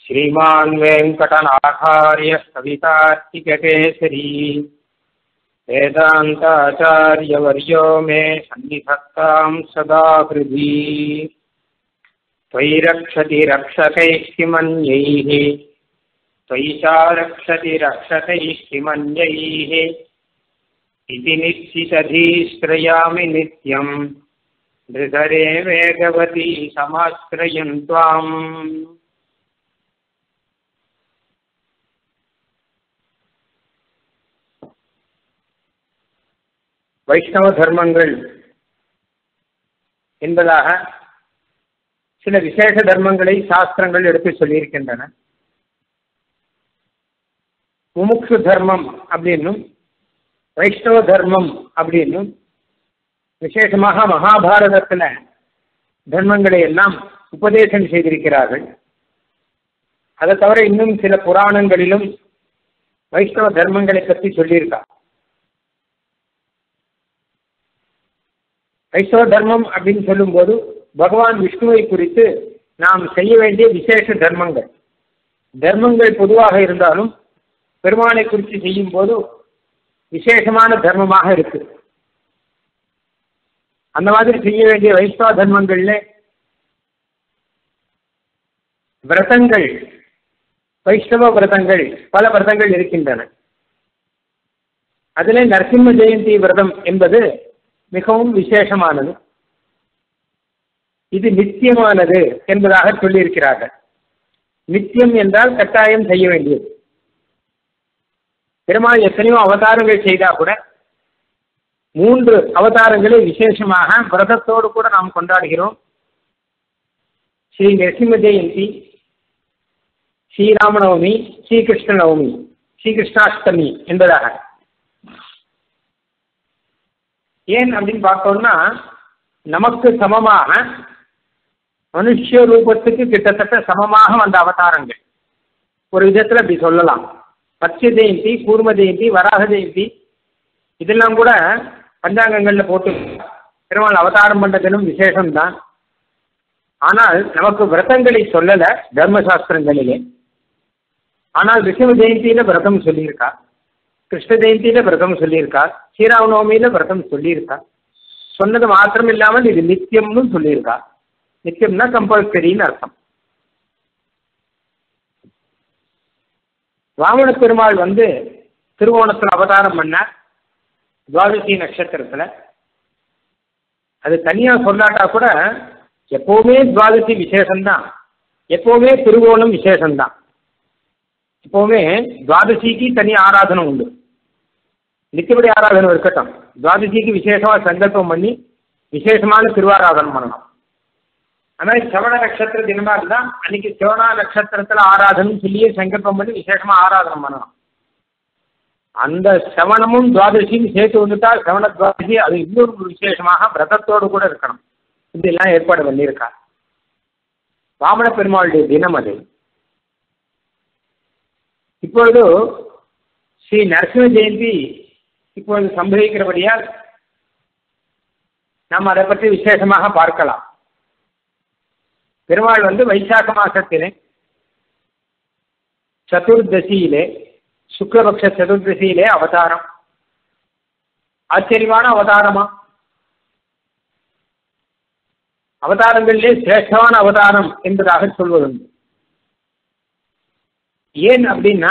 श्रीमान् वेङ्कटनाथार्य कवितार्किककेसरी वेदान्ताचार्यवर्यो मे सन्निधत्तां सदा हृदि त्वयि रक्षति रक्षकैः किमन्यैः त्वयि चा रक्षति रक्षकैः किमन्यैः इति निश्चितधीश्रयामि नित्यम् धृतरे वेगवती समाश्रयन् त्वाम् வைஷ்ணவ தர்மங்கள் என்பதாக சில விசேஷ தர்மங்களை சாஸ்திரங்கள் எடுத்து சொல்லியிருக்கின்றன முமுக்ஷு தர்மம் அப்படின்னும் வைஷ்ணவ தர்மம் அப்படின்னும் விசேஷமாக மகாபாரதத்தில் தர்மங்களை எல்லாம் உபதேசம் செய்திருக்கிறார்கள் அதை தவிர இன்னும் சில புராணங்களிலும் வைஷ்ணவ தர்மங்களை பற்றி சொல்லியிருக்கா வைஷ்ணவ தர்மம் அப்படின்னு சொல்லும்போது பகவான் விஷ்ணுவை குறித்து நாம் செய்ய வேண்டிய விசேஷ தர்மங்கள் தர்மங்கள் பொதுவாக இருந்தாலும் பெருமானை குறித்து செய்யும் போது விசேஷமான தர்மமாக இருக்கு அந்த மாதிரி செய்ய வேண்டிய வைஷ்ணவ தர்மங்கள்ல விரதங்கள் வைஷ்ணவ விரதங்கள் பல விரதங்கள் இருக்கின்றன அதிலே நரசிம்ம ஜெயந்தி விரதம் என்பது மிகவும் விசேஷமானது இது நித்தியமானது என்பதாக சொல்லியிருக்கிறார்கள் நித்தியம் என்றால் கட்டாயம் செய்ய வேண்டியது பெருமாள் எத்தனையோ அவதாரங்கள் செய்தா கூட மூன்று அவதாரங்களை விசேஷமாக விரதத்தோடு கூட நாம் கொண்டாடுகிறோம் ஸ்ரீ நரசிம்ம ஜெயந்தி ஸ்ரீராமநவமி ஸ்ரீகிருஷ்ண நவமி ஸ்ரீகிருஷ்ணாஷ்டமி என்பதாக ஏன் அப்படின்னு பார்த்தோம்னா நமக்கு சமமாக மனுஷ ரூபத்துக்கு கிட்டத்தட்ட சமமாக வந்த அவதாரங்கள் ஒரு விதத்தில் அப்படி சொல்லலாம் பட்ச ஜெயந்தி கூர்ம ஜெயந்தி வராக ஜெயந்தி இதெல்லாம் கூட பஞ்சாங்கங்களில் போட்டு பெருமாள் அவதாரம் பண்ண தினம் விசேஷம்தான் ஆனால் நமக்கு விரதங்களை சொல்லலை தர்மசாஸ்திரங்களிலே ஆனால் ரிஷப ஜெயந்தியில விரதம் சொல்லியிருக்கா கிருஷ்ண ஜெயந்தியில விரதம் சொல்லியிருக்கா ஸ்ரீராமநவமியில விரதம் சொல்லியிருக்கா சொன்னது மாத்திரம் இல்லாமல் இது நித்தியம்னு சொல்லியிருக்கா நித்தியம்னா கம்பல்சரின்னு அர்த்தம் வாமன பெருமாள் வந்து திருவோணத்தில் அவதாரம் பண்ணார் துவாதசி நட்சத்திரத்தில் அது தனியாக சொல்லாட்டா கூட எப்போவுமே துவாதசி விசேஷம்தான் எப்போவுமே திருவோணம் விசேஷம்தான் எப்போவுமே துவாதசிக்கு தனி ஆராதனை உண்டு நித்தியபடி ஆராதனை இருக்கட்டும் துவாதசிக்கு விசேஷமாக சங்கல்பம் பண்ணி விசேஷமான திருவாராதனம் பண்ணணும் ஆனால் சிவன நட்சத்திர தினமா இருந்தா அன்னைக்கு சிவனா நட்சத்திரத்துல ஆராதனை சொல்லியே சங்கல்பம் பண்ணி விசேஷமா ஆராதனம் பண்ணணும் அந்த சிவனமும் துவாதசியும் சேர்த்து வந்துட்டா சிவன துவாதசி அது இன்னொரு விசேஷமாக விரதத்தோடு கூட இருக்கணும் இதெல்லாம் ஏற்பாடு பண்ணியிருக்கா வாமன பெருமாளுடைய தினம் அது இப்பொழுது ஸ்ரீ நரசிம்ம ஜெயந்தி இப்பொழுது சம்பவிக்கிறபடியால் நாம் அதை பற்றி விசேஷமாக பார்க்கலாம் பெருமாள் வந்து வைசாக மாசத்திலே சதுர்தசியிலே சுக்லபக்ஷ சதுர்தசியிலே அவதாரம் ஆச்சரியமான அவதாரமா அவதாரங்களிலே சிரேஷ்டமான அவதாரம் என்பதாக சொல்வதுண்டு ஏன் அப்படின்னா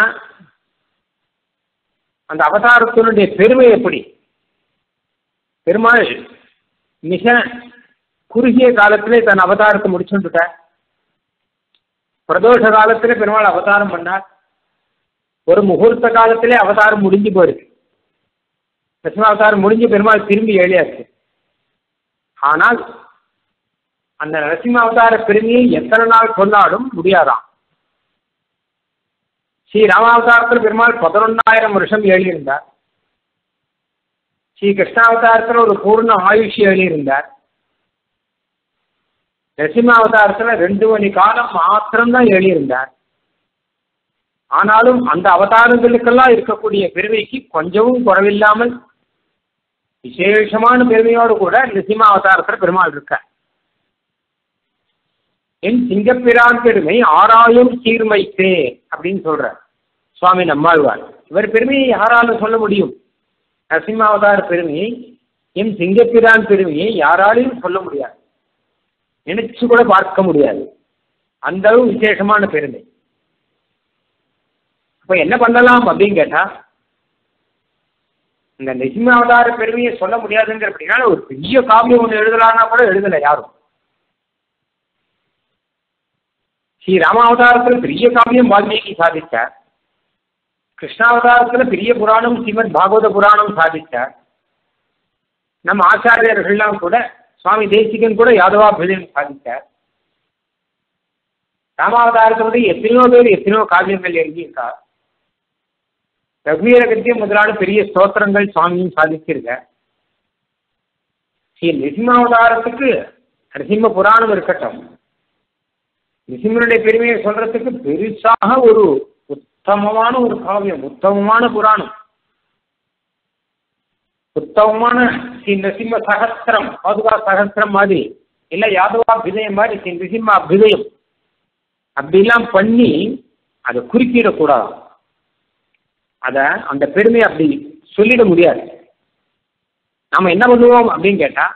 அந்த அவதாரத்தினுடைய பெருமை எப்படி பெருமாள் மிக குறுகிய காலத்திலே தன் அவதாரத்தை முடிச்சுட்டார் பிரதோஷ காலத்திலே பெருமாள் அவதாரம் பண்ணார் ஒரு முகூர்த்த காலத்திலே அவதாரம் முடிஞ்சு போயிருக்கு அவதாரம் முடிஞ்சு பெருமாள் திரும்பி ஏழியாச்சு ஆனால் அந்த நரசிம்ம அவதார பெருமையை எத்தனை நாள் சொன்னாலும் முடியாதாம் ஸ்ரீ ராமாவதாரத்தில் பெருமாள் பதினொன்னாயிரம் வருஷம் எழுதியிருந்தார் ஸ்ரீ கிருஷ்ணாவதாரத்தில் ஒரு பூர்ண ஆயுஷி எழுதியிருந்தார் நரசிம்மாவதாரத்தில் ரெண்டு மணி காலம் மாத்திரம்தான் எழுதியிருந்தார் ஆனாலும் அந்த அவதாரங்களுக்கெல்லாம் இருக்கக்கூடிய பெருமைக்கு கொஞ்சமும் குறைவில்லாமல் விசேஷமான பெருமையோடு கூட நரசிம்ம அவதாரத்தில் பெருமாள் இருக்கார் என் சிங்கப்பிரான் பெருமை ஆறாயும் சீர்மைத்தே அப்படின்னு சொல்ற சுவாமி நம்மாழ்வார் இவர் பெருமையை யாராலும் சொல்ல முடியும் நரசிம்மாவதார பெருமையை என் சிங்கப்பிரான் பெருமையை யாராலையும் சொல்ல முடியாது நினைச்சு கூட பார்க்க முடியாது அந்த அளவு விசேஷமான பெருமை அப்ப என்ன பண்ணலாம் அப்படின்னு கேட்டா இந்த நரசிம்மாவதார பெருமையை சொல்ல முடியாதுங்கிற அப்படின்னா ஒரு பெரிய காவியம் ஒன்று எழுதலாம்னா கூட எழுதல யாரும் ஸ்ரீ ராமாவதாரத்தில் பெரிய காவியம் வால்மீகி சாதிச்சார் கிருஷ்ணாவதாரத்தில் பெரிய புராணம் ஸ்ரீமத் பாகவத புராணம் சாதிச்சார் நம்ம ஆச்சாரியர்கள்லாம் கூட சுவாமி தேசிகன் கூட யாதவாபிதம் சாதிச்சார் ராமாவதாரத்தை வந்து எத்தனையோ பேர் எத்தனையோ காவியங்கள் எழுதியிருக்கா ரகுவீர கத்தியம் முதலான பெரிய ஸ்தோத்திரங்கள் சுவாமியும் சாதிச்சிருக்க ஸ்ரீ நிசிம்மாவதாரத்துக்கு நரசிம்ம புராணம் இருக்கட்டும் நிசிம்மனுடைய பெருமையை சொல்றதுக்கு பெருசாக ஒரு உத்தமமான ஒரு காவியம் உத்தமமான புராணம் உத்தமமான ஸ்ரீ நரசிம்ம சகஸ்திரம் பாதுகா சகஸ்திரம் மாதிரி இல்ல யாதவா அபிதயம் மாதிரி ஸ்ரீ நரசிம்ம அபிதயம் அப்படிலாம் பண்ணி அதை குறுக்கிடக்கூடாது அத அந்த பெருமையை அப்படி சொல்லிட முடியாது நாம என்ன பண்ணுவோம் அப்படின்னு கேட்டா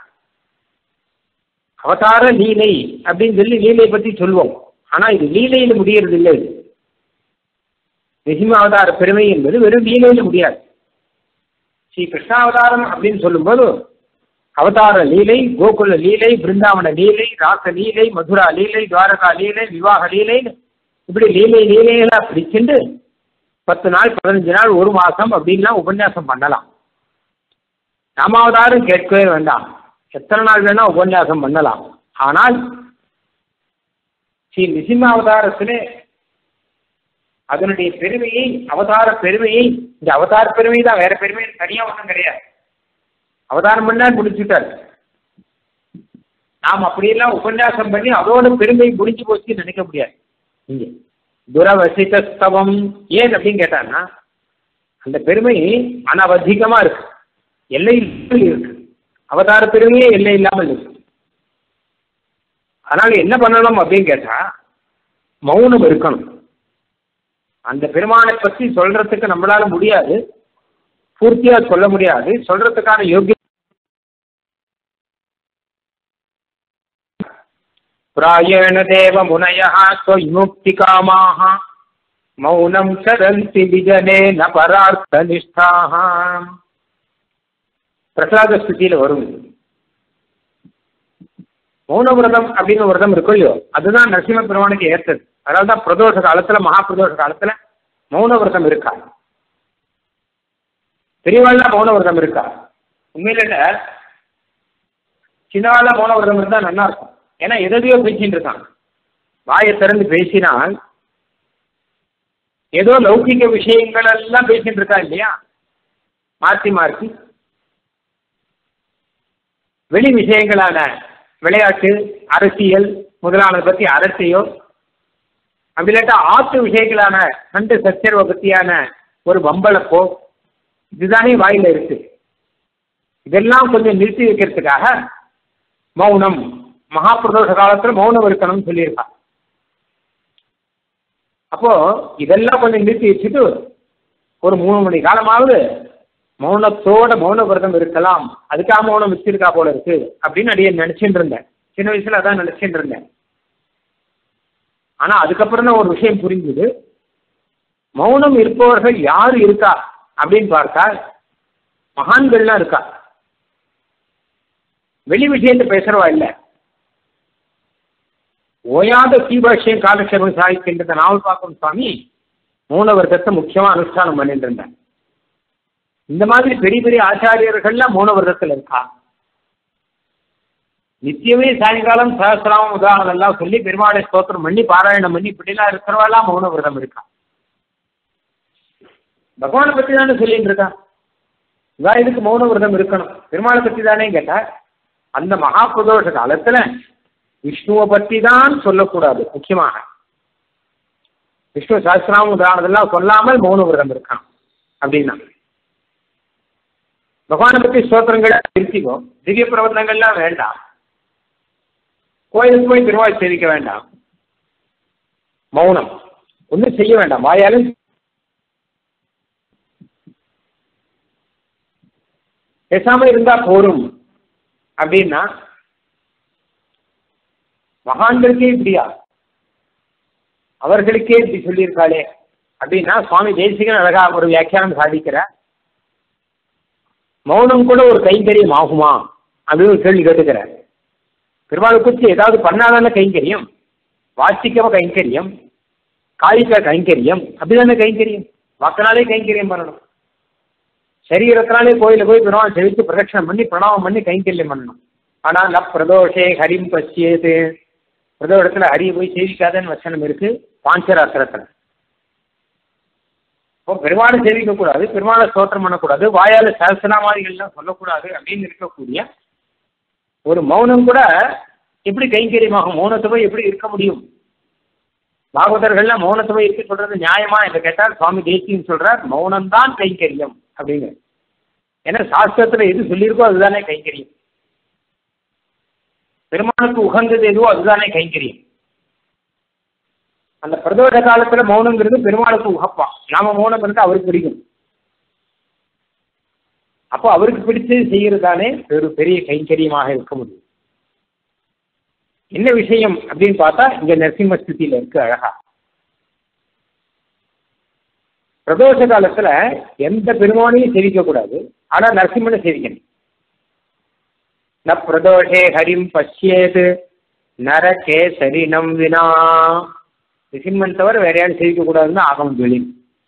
அவதார லீலை அப்படின்னு சொல்லி லீலை பத்தி சொல்லுவோம் ஆனா இது லீலையில முடியறது இல்லை இது நிசிம்ம அவதார பெருமை என்பது வெறும் லீலையில முடியாது ஸ்ரீ கிருஷ்ணாவதாரம் அப்படின்னு சொல்லும்போது அவதார லீலை கோகுல லீலை பிருந்தாவன லீலை ராச லீலை மதுரா லீலை துவாரகா லீலை விவாக லீலைன்னு இப்படி லீலை லீலைகளா பிடிச்சிட்டு பத்து நாள் பதினஞ்சு நாள் ஒரு மாசம் அப்படின்லாம் உபன்யாசம் பண்ணலாம் ராமாவதாரம் கேட்கவே வேண்டாம் எத்தனை நாள் வேணா உபன்யாசம் பண்ணலாம் ஆனால் ஸ்ரீ நிசிம்மாவதாரத்திலே அதனுடைய பெருமையை அவதார பெருமையை இந்த அவதார பெருமை தான் வேற பெருமை தனியா ஒன்றும் கிடையாது அவதாரம் பண்ணா முடிச்சுட்டார் நாம் அப்படியெல்லாம் உபன்யாசம் பண்ணி அதோட பெருமை முடிஞ்சு போச்சு நினைக்க முடியாது இங்க துரவசிதஸ்தவம் ஏன் அப்படின்னு கேட்டான்னா அந்த பெருமை அனவதிகமா இருக்கு எல்லை இருக்கு அவதார பெருமையே எல்லை இல்லாமல் இருக்கு அதனால என்ன பண்ணணும் அப்படின்னு கேட்டா மௌனம் இருக்கணும் அந்த பெருமானை பற்றி சொல்றதுக்கு நம்மளால முடியாது பூர்த்தியா சொல்ல முடியாது சொல்றதுக்கான யோகிய பிராயண தேவ முனய விமுக்தி காமாக மௌனம் சரந்தி விஜனே ந பரார்த்த நிஷ்டாக பிரசாத ஸ்திதியில வரும் மௌன விரதம் அப்படின்னு ஒரு விரதம் இருக்கும் இல்லையோ அதுதான் நரசிம்ம பெருமானுக்கு ஏற்றது அதனால தான் பிரதோஷ காலத்துல மகா பிரதோஷ காலத்துல மௌன விரதம் இருக்கா பெரியவாள்லாம் மௌன விரதம் இருக்கா உண்மையில இல்ல சின்னவாள்லாம் மௌன விரதம் இருந்தா நல்லா இருக்கும் ஏன்னா எதையோ பேசிட்டு இருக்கான் வாயை திறந்து பேசினால் ஏதோ லௌகிக விஷயங்கள் எல்லாம் பேசிட்டு இருக்கா இல்லையா மாற்றி மாற்றி வெளி விஷயங்களான விளையாட்டு அரசியல் முதலானதை பற்றி அரசையோ அப்படி இல்லாட்டா ஆத்து விஷயங்களான சண்டை சச்சரவை பற்றியான ஒரு வம்பளப்போ இதுதானே வாயில இருக்கு இதெல்லாம் கொஞ்சம் நிறுத்தி வைக்கிறதுக்காக மௌனம் மகாபிரதோஷ காலத்துல மௌனம் இருக்கணும்னு சொல்லியிருக்கான் அப்போ இதெல்லாம் கொஞ்சம் நிறுத்தி வச்சுட்டு ஒரு மூணு மணி காலமாவது மௌனத்தோட மௌன விரதம் இருக்கலாம் அதுக்காக மௌனம் வச்சிருக்கா போல இருக்கு அப்படின்னு அடியே நினைச்சுட்டு இருந்தேன் சின்ன வயசுல அதான் நினைச்சுட்டு இருந்தேன் ஆனா அதுக்கப்புறம் தான் ஒரு விஷயம் புரிஞ்சுது மௌனம் இருப்பவர்கள் யாரு இருக்கா அப்படின்னு பார்த்தா மகான்கள்லாம் இருக்கா வெளி விஷயத்தை பேசுறவா இல்ல ஓயாத சீபாஷியம் காலக்ஷேபம் சாதிக்கின்ற நாவல் பார்க்கும் சுவாமி மௌன விரதத்தை முக்கியமா அனுஷ்டானம் பண்ணிட்டு இருந்தேன் இந்த மாதிரி பெரிய பெரிய ஆச்சாரியர்கள்லாம் மௌன விரதத்தில் இருக்கா நித்தியமே சாயங்காலம் சகசிராமம் உதாரணம் எல்லாம் சொல்லி பெருமாளை ஸ்தோத்திரம் பண்ணி பாராயணம் பண்ணி இப்படிலாம் இருக்கிறவாலாம் மௌன விரதம் இருக்கா பகவானை பத்தி தானே சொல்லிட்டு இருக்கா இவா இதுக்கு மௌன விரதம் இருக்கணும் பெருமாளை பத்தி தானே கேட்டா அந்த மகா பிரதோஷ காலத்துல விஷ்ணுவை பத்தி தான் சொல்லக்கூடாது முக்கியமாக விஷ்ணு சாஸ்திராம உதாரணத்தெல்லாம் சொல்லாமல் மௌன விரதம் இருக்கான் அப்படின்னா பகவானை பத்தி ஸ்தோத்திரங்கள் நிறுத்திக்கும் திவ்ய பிரபந்தங்கள்லாம் வேண்டாம் கோயிலுக்கு போய் திருவாய் சேவிக்க வேண்டாம் மௌனம் ஒன்றும் செய்ய வேண்டாம் வாயாலும் பேசாம இருந்தா போரும் அப்படின்னா மகான்களுக்கே இப்படியா அவர்களுக்கே இப்படி சொல்லியிருக்காளே அப்படின்னா சுவாமி தேசிகன் அழகா ஒரு வியாக்கியானம் சாதிக்கிறார் மௌனம் கூட ஒரு கைங்கரியம் ஆகுமா அப்படின்னு ஒரு கேள்வி கேட்டுக்கிறார் பெருமாள் குறித்து ஏதாவது பண்ணாதான கைங்கரியம் வாசிக்கவ கைங்கரியம் காய்க்க கைங்கரியம் அப்படிதானே கைங்கரியம் வாக்கினாலே கைங்கரியம் பண்ணணும் சரீரத்தினாலே கோயில போய் பெருமாள் செவித்து பிரதட்சணம் பண்ணி பிரணாமம் பண்ணி கைங்கரியம் பண்ணணும் ஆனா ந பிரதோஷே ஹரிம் பசியது பிரதோஷத்துல ஹரியை போய் சேவிக்காதன்னு வச்சனம் இருக்கு பாஞ்சராத்திரத்துல இப்போ பெருமாளை சேவிக்க கூடாது பெருமாளை ஸ்தோத்திரம் பண்ணக்கூடாது வாயால சகசனாமாதிகள்லாம் சொல்லக்கூடாது அப்படின்னு இருக்கக்கூடிய ஒரு மௌனம் கூட எப்படி கைங்கரியமாகும் மௌனத்தை போய் எப்படி இருக்க முடியும் பாகவதர்கள்லாம் மௌனத்தை போய் இருக்க சொல்றது நியாயமா என்று கேட்டால் சுவாமி தேசியம் சொல்றார் மௌனம்தான் கைங்கரியம் அப்படிங்க ஏன்னா சாஸ்திரத்துல எது சொல்லியிருக்கோ அதுதானே கைங்கரியம் பெருமானுக்கு உகந்தது எதுவோ அதுதானே கைங்கரியம் அந்த பிரதோஷ காலத்துல மௌனங்கிறது பெருமாளுக்கு உகப்பான் நாம மௌனம் இருந்தா அவருக்கு பிடிக்கும் அப்போ அவருக்கு பிடிச்சது செய்யறதானே ஒரு பெரிய கைங்கரியமாக இருக்க முடியும் என்ன விஷயம் அப்படின்னு பார்த்தா இங்க நரசிம்ம ஸ்திதியில இருக்கு அழகா பிரதோஷ காலத்துல எந்த பெருமானையும் சேவிக்க கூடாது ஆனா நரசிம்மனை சேவிக்கணும் ந பிரதோஷே ஹரிம் பசியேது நரகே சரினம் வினா நிசிம்மன் தவிர வேற யாரும் சேவிக்க கூடாதுன்னு ஆகமம் சொல்லி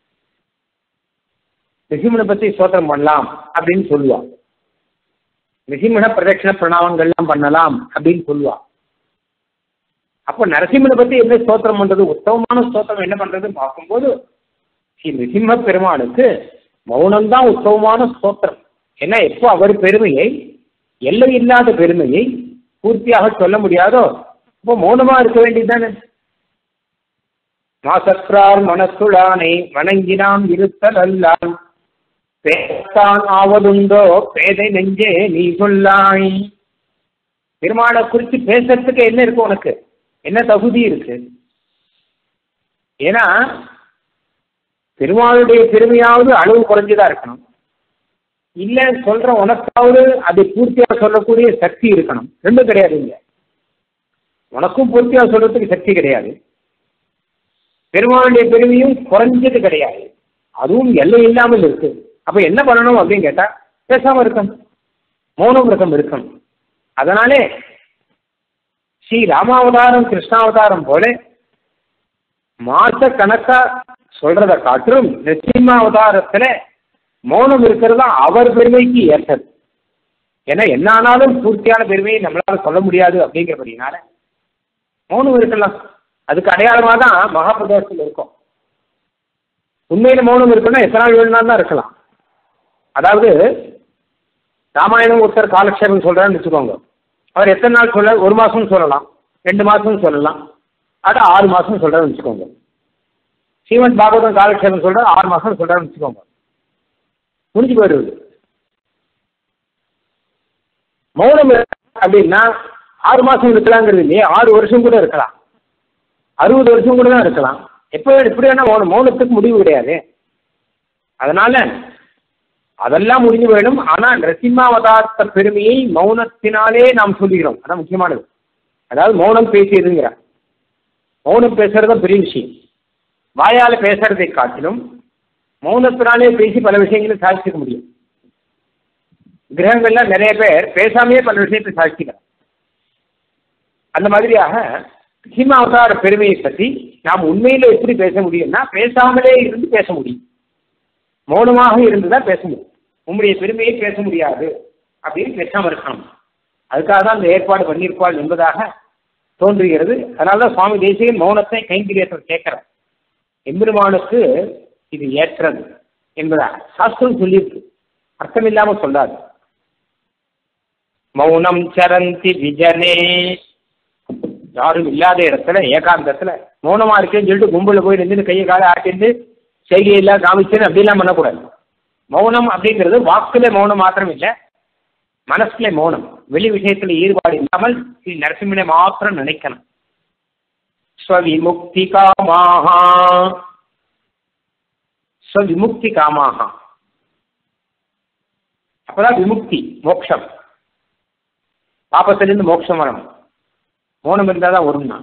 நிசிம்மனை பத்தி ஸ்தோத்திரம் பண்ணலாம் அப்படின்னு சொல்லுவான் நிசிம்மன பிரதட்சண பிரணாமங்கள்லாம் பண்ணலாம் அப்படின்னு சொல்லுவான் அப்போ நரசிம்மனை பத்தி என்ன ஸ்தோத்திரம் பண்றது உத்தமமான ஸ்தோத்திரம் என்ன பண்றதுன்னு பார்க்கும்போது ஸ்ரீ நிசிம்ம பெருமானுக்கு மௌனம்தான் உத்தமமான ஸ்தோத்திரம் ஏன்னா எப்போ அவர் பெருமையை எல்லை இல்லாத பெருமையை பூர்த்தியாக சொல்ல முடியாதோ இப்போ மௌனமா இருக்க வேண்டியதுதானே மாசற்றார் மனத்துளானை வணங்கினாம் இருத்தல் அல்லான் பேசத்தான் ஆவதுண்டோ பேதை நெஞ்சே நீ சொல்லாய் பெருமாளை குறித்து பேசுறதுக்கு என்ன இருக்கு உனக்கு என்ன தகுதி இருக்கு ஏன்னா பெருமாளுடைய பெருமையாவது அளவு குறைஞ்சதா இருக்கணும் இல்ல சொல்ற உனக்காவது அதை பூர்த்தியா சொல்லக்கூடிய சக்தி இருக்கணும் ரெண்டும் கிடையாது இங்க உனக்கும் பூர்த்தியா சொல்றதுக்கு சக்தி கிடையாது பெருமாளுடைய பெருமையும் குறைஞ்சது கிடையாது அதுவும் எல்லை இல்லாமல் இருக்கு அப்ப என்ன பண்ணணும் அப்படின்னு கேட்டா பேசாம இருக்கணும் மௌன விரதம் இருக்கணும் அதனாலே ஸ்ரீ ராமாவதாரம் கிருஷ்ணாவதாரம் போல மாச கணக்கா சொல்றதை காட்டிலும் நரசிம்மாவதாரத்துல மௌனம் இருக்கிறது தான் அவர் பெருமைக்கு ஏற்றது ஏன்னா என்ன ஆனாலும் பூர்த்தியான பெருமையை நம்மளால சொல்ல முடியாது அப்படிங்கிறபடினால மௌனம் இருக்கலாம் அதுக்கு அடையாளமாக தான் மகாபிரதோஷத்தில் இருக்கும் உண்மையில மௌனம் இருக்குன்னா எத்தனை நாள் வேணும்னா தான் இருக்கலாம் அதாவது ராமாயணம் ஒருத்தர் காலக்ஷேபம் சொல்றான்னு வச்சுக்கோங்க அவர் எத்தனை நாள் சொல்ல ஒரு மாசம் சொல்லலாம் ரெண்டு மாசம் சொல்லலாம் அது ஆறு மாசம் சொல்றாருன்னு வச்சுக்கோங்க ஸ்ரீமத் பாகவதம் காலக்ஷேபம் சொல்ற ஆறு மாசம் சொல்றாருன்னு வச்சுக்கோங்க முடிஞ்சு போயிடுவது மௌனம் அப்படின்னா ஆறு மாசம் இருக்கலாங்கிறது இல்லையே ஆறு வருஷம் கூட இருக்கலாம் அறுபது வருஷம் கூட தான் இருக்கலாம் எப்போ எப்படி வேணா மௌனம் மௌனத்துக்கு முடிவு கிடையாது அதனால அதெல்லாம் முடிஞ்சு போயிடும் ஆனால் நரசிம்மாவதாரத்த பெருமையை மௌனத்தினாலே நாம் சொல்லுகிறோம் அதான் முக்கியமானது அதாவது மௌனம் பேசியதுங்கிற மௌனம் பேசுறது பெரிய விஷயம் வாயால பேசுறதை காட்டிலும் மௌனத்தினாலே பேசி பல விஷயங்களை சாதிச்சுக்க முடியும் கிரகங்கள்ல நிறைய பேர் பேசாமையே பல விஷயத்தை சாதிச்சுக்கிறார் அந்த மாதிரியாக சிம்ம அவதார பெருமையை பற்றி நாம் உண்மையில எப்படி பேச முடியும்னா பேசாமலே இருந்து பேச முடியும் மௌனமாக இருந்து தான் பேச முடியும் உங்களுடைய பெருமையை பேச முடியாது அப்படின்னு பேசாம இருக்கணும் அதுக்காக தான் அந்த ஏற்பாடு பண்ணியிருப்பாள் என்பதாக தோன்றுகிறது அதனால தான் சுவாமி தேசிகன் மௌனத்தை கைங்கிரியத்தில் கேட்கிறார் எம்பெருமானுக்கு இது ஏற்றது என்பதாக சாஸ்திரம் சொல்லியிருக்கு அர்த்தம் இல்லாம சொல்லாது மௌனம் சரந்தி விஜனே யாரும் இல்லாத இடத்துல ஏகாந்தத்துல மௌனமா இருக்கேன்னு சொல்லிட்டு கும்பல போய் நின்று கையை காலை ஆட்டிட்டு செய்கையெல்லாம் காமிச்சுன்னு அப்படிலாம் பண்ணக்கூடாது மௌனம் அப்படிங்கிறது வாக்குல மௌனம் மாத்திரம் இல்லை மனசுல மௌனம் வெளி விஷயத்துல ஈடுபாடு இல்லாமல் ஸ்ரீ நரசிம்மனை மாத்திரம் நினைக்கணும் ஸ்வவிமுக்தி காமாக ஸ்வவிமுக்தி காமாக அப்பதான் விமுக்தி மோட்சம் பாப்பத்திலிருந்து மோட்சம் வரணும் மௌனம் இருந்தால் தான் வரும்னா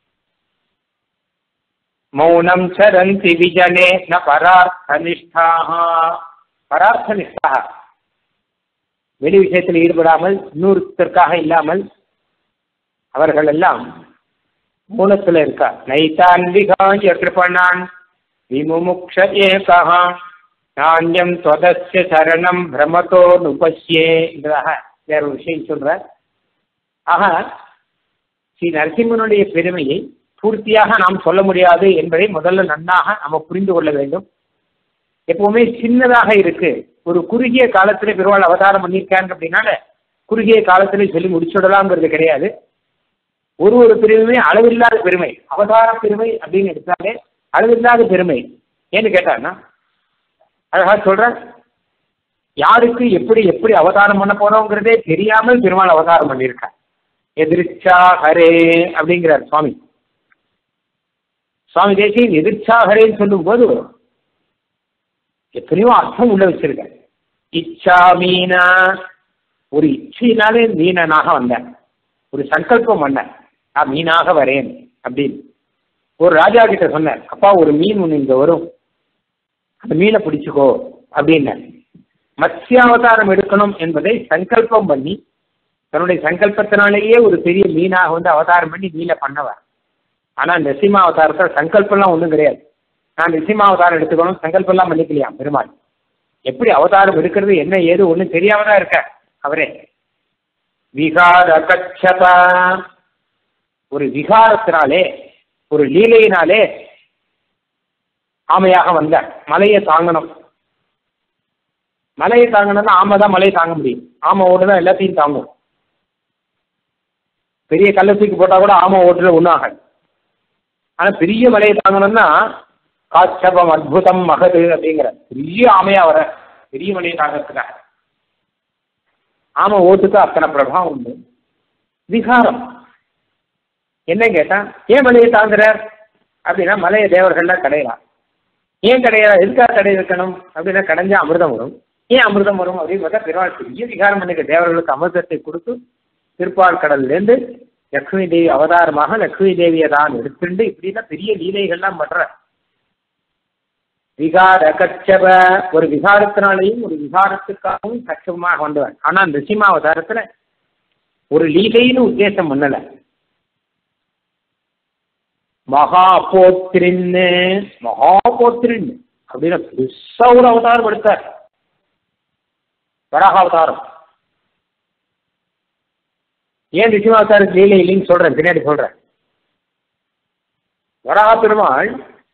மௌனம் சரந்தி விஜனே ந பரார்த்தனிஷ்டாக பரார்த்தனிஷ்டாக வெளி விஷயத்தில் ஈடுபடாமல் இன்னொருத்தருக்காக இல்லாமல் அவர்கள் எல்லாம் மூலத்துல இருக்கா நைதான் விகாய கிருபணான் விமுமுக்ஷ ஏகா நாண்யம் தொதஸ்ய சரணம் பிரமத்தோ நுபஸ்யே என்றதாக வேற ஒரு விஷயம் சொல்ற ஆக ஸ்ரீ நரசிம்மனுடைய பெருமையை பூர்த்தியாக நாம் சொல்ல முடியாது என்பதை முதல்ல நன்னாக நம்ம புரிந்து கொள்ள வேண்டும் எப்பவுமே சின்னதாக இருக்கு ஒரு குறுகிய காலத்துல பெருமாள் அவதாரம் பண்ணியிருக்காங்க அப்படின்னால குறுகிய காலத்துல சொல்லி முடிச்சுடலாம்ங்கிறது கிடையாது ஒரு ஒரு பெருமையுமே அளவில்லாத பெருமை அவதார பெருமை அப்படின்னு எடுத்தாலே அளவில்லாத பெருமை ஏன்னு கேட்டான்னா அழகா சொல்ற யாருக்கு எப்படி எப்படி அவதாரம் பண்ண போறோங்கிறதே தெரியாமல் பெருமாள் அவதாரம் பண்ணியிருக்கார் எதிர்ச்சா ஹரே அப்படிங்கிறார் சுவாமி சுவாமி தேசியன் எதிர்ச்சா ஹரேன்னு சொல்லும் போது எத்தனையோ அர்த்தம் உள்ள வச்சிருக்க இச்சா மீனா ஒரு இச்சையினாலே மீனனாக வந்தேன் ஒரு சங்கல்பம் பண்ணேன் நான் மீனாக வரேன் அப்படின்னு ஒரு ராஜா கிட்ட சொன்னேன் அப்பா ஒரு மீன் ஒன்று இங்க வரும் அந்த மீனை பிடிச்சுக்கோ அப்படின்னு மத்ஸ்யாவதாரம் எடுக்கணும் என்பதை சங்கல்பம் பண்ணி தன்னுடைய சங்கல்பத்தினாலேயே ஒரு பெரிய மீனாக வந்து அவதாரம் பண்ணி மீனை பண்ணவர் ஆனால் நரசிம்ம அவதாரத்தில் சங்கல்பம்லாம் ஒன்றும் கிடையாது நான் நரசிம்ம அவதாரம் எடுத்துக்கணும் சங்கல்பம்லாம் பண்ணிக்கலையா பெருமாள் எப்படி அவதாரம் எடுக்கிறது என்ன ஏது ஒன்றும் தெரியாம தான் இருக்க அவரே விகார கச்சதா ஒரு விகாரத்தினாலே ஒரு லீலையினாலே ஆமையாக வந்த மலையை தாங்கணும் மலையை தாங்கணும்னா ஆமை தான் மலையை தாங்க முடியும் ஆமை ஓடு தான் எல்லாத்தையும் தாங்கும் பெரிய கல்லை தூக்கி போட்டால் கூட ஆமை ஓட்டுல ஒன்றும் ஆகாது ஆனால் பெரிய மலையை தாங்கணும்னா காட்சபம் அற்புதம் மகது அப்படிங்கிற பெரிய ஆமையா வர பெரிய மலையை தாங்கிறதுக்காக ஆமை ஓட்டுக்கு அத்தனை பிரபாவம் உண்டு விகாரம் என்ன கேட்டா ஏன் மலையை தாங்குறார் அப்படின்னா மலையை தேவர்கள்லாம் கடையலாம் ஏன் கிடையாது எதுக்காக கடை வைக்கணும் அப்படின்னா கடைஞ்சா அமிர்தம் வரும் ஏன் அமிர்தம் வரும் அப்படின்னு பார்த்தா பெருமாள் பெரிய விகாரம் பண்ணிக்க தேவர்களுக்கு அமிர்தத்தை கொடுத்து திருப்பால் கடல்லேருந்து லக்ஷ்மி தேவி அவதாரமாக லக்ஷ்மி தேவியை தான் எடுத்துண்டு இப்படிலாம் பெரிய லீலைகள்லாம் பண்ற விகார கச்சப ஒரு விகாரத்தினாலையும் ஒரு விகாரத்துக்காகவும் கச்சபமாக வந்தவன் ஆனா நிருசிம்ம அவதாரத்துல ஒரு லீலைன்னு உத்தேசம் பண்ணல மகா போத்திரின்னு மகா போத்திரின்னு அப்படின்னு பெருசா ஒரு அவதாரம் எடுத்தார் வராக அவதாரம் ஏன் நிச்சயமாவதாரம் லீலை இல்லைன்னு சொல்றேன் பின்னாடி சொல்றேன் வராக பெருமாள்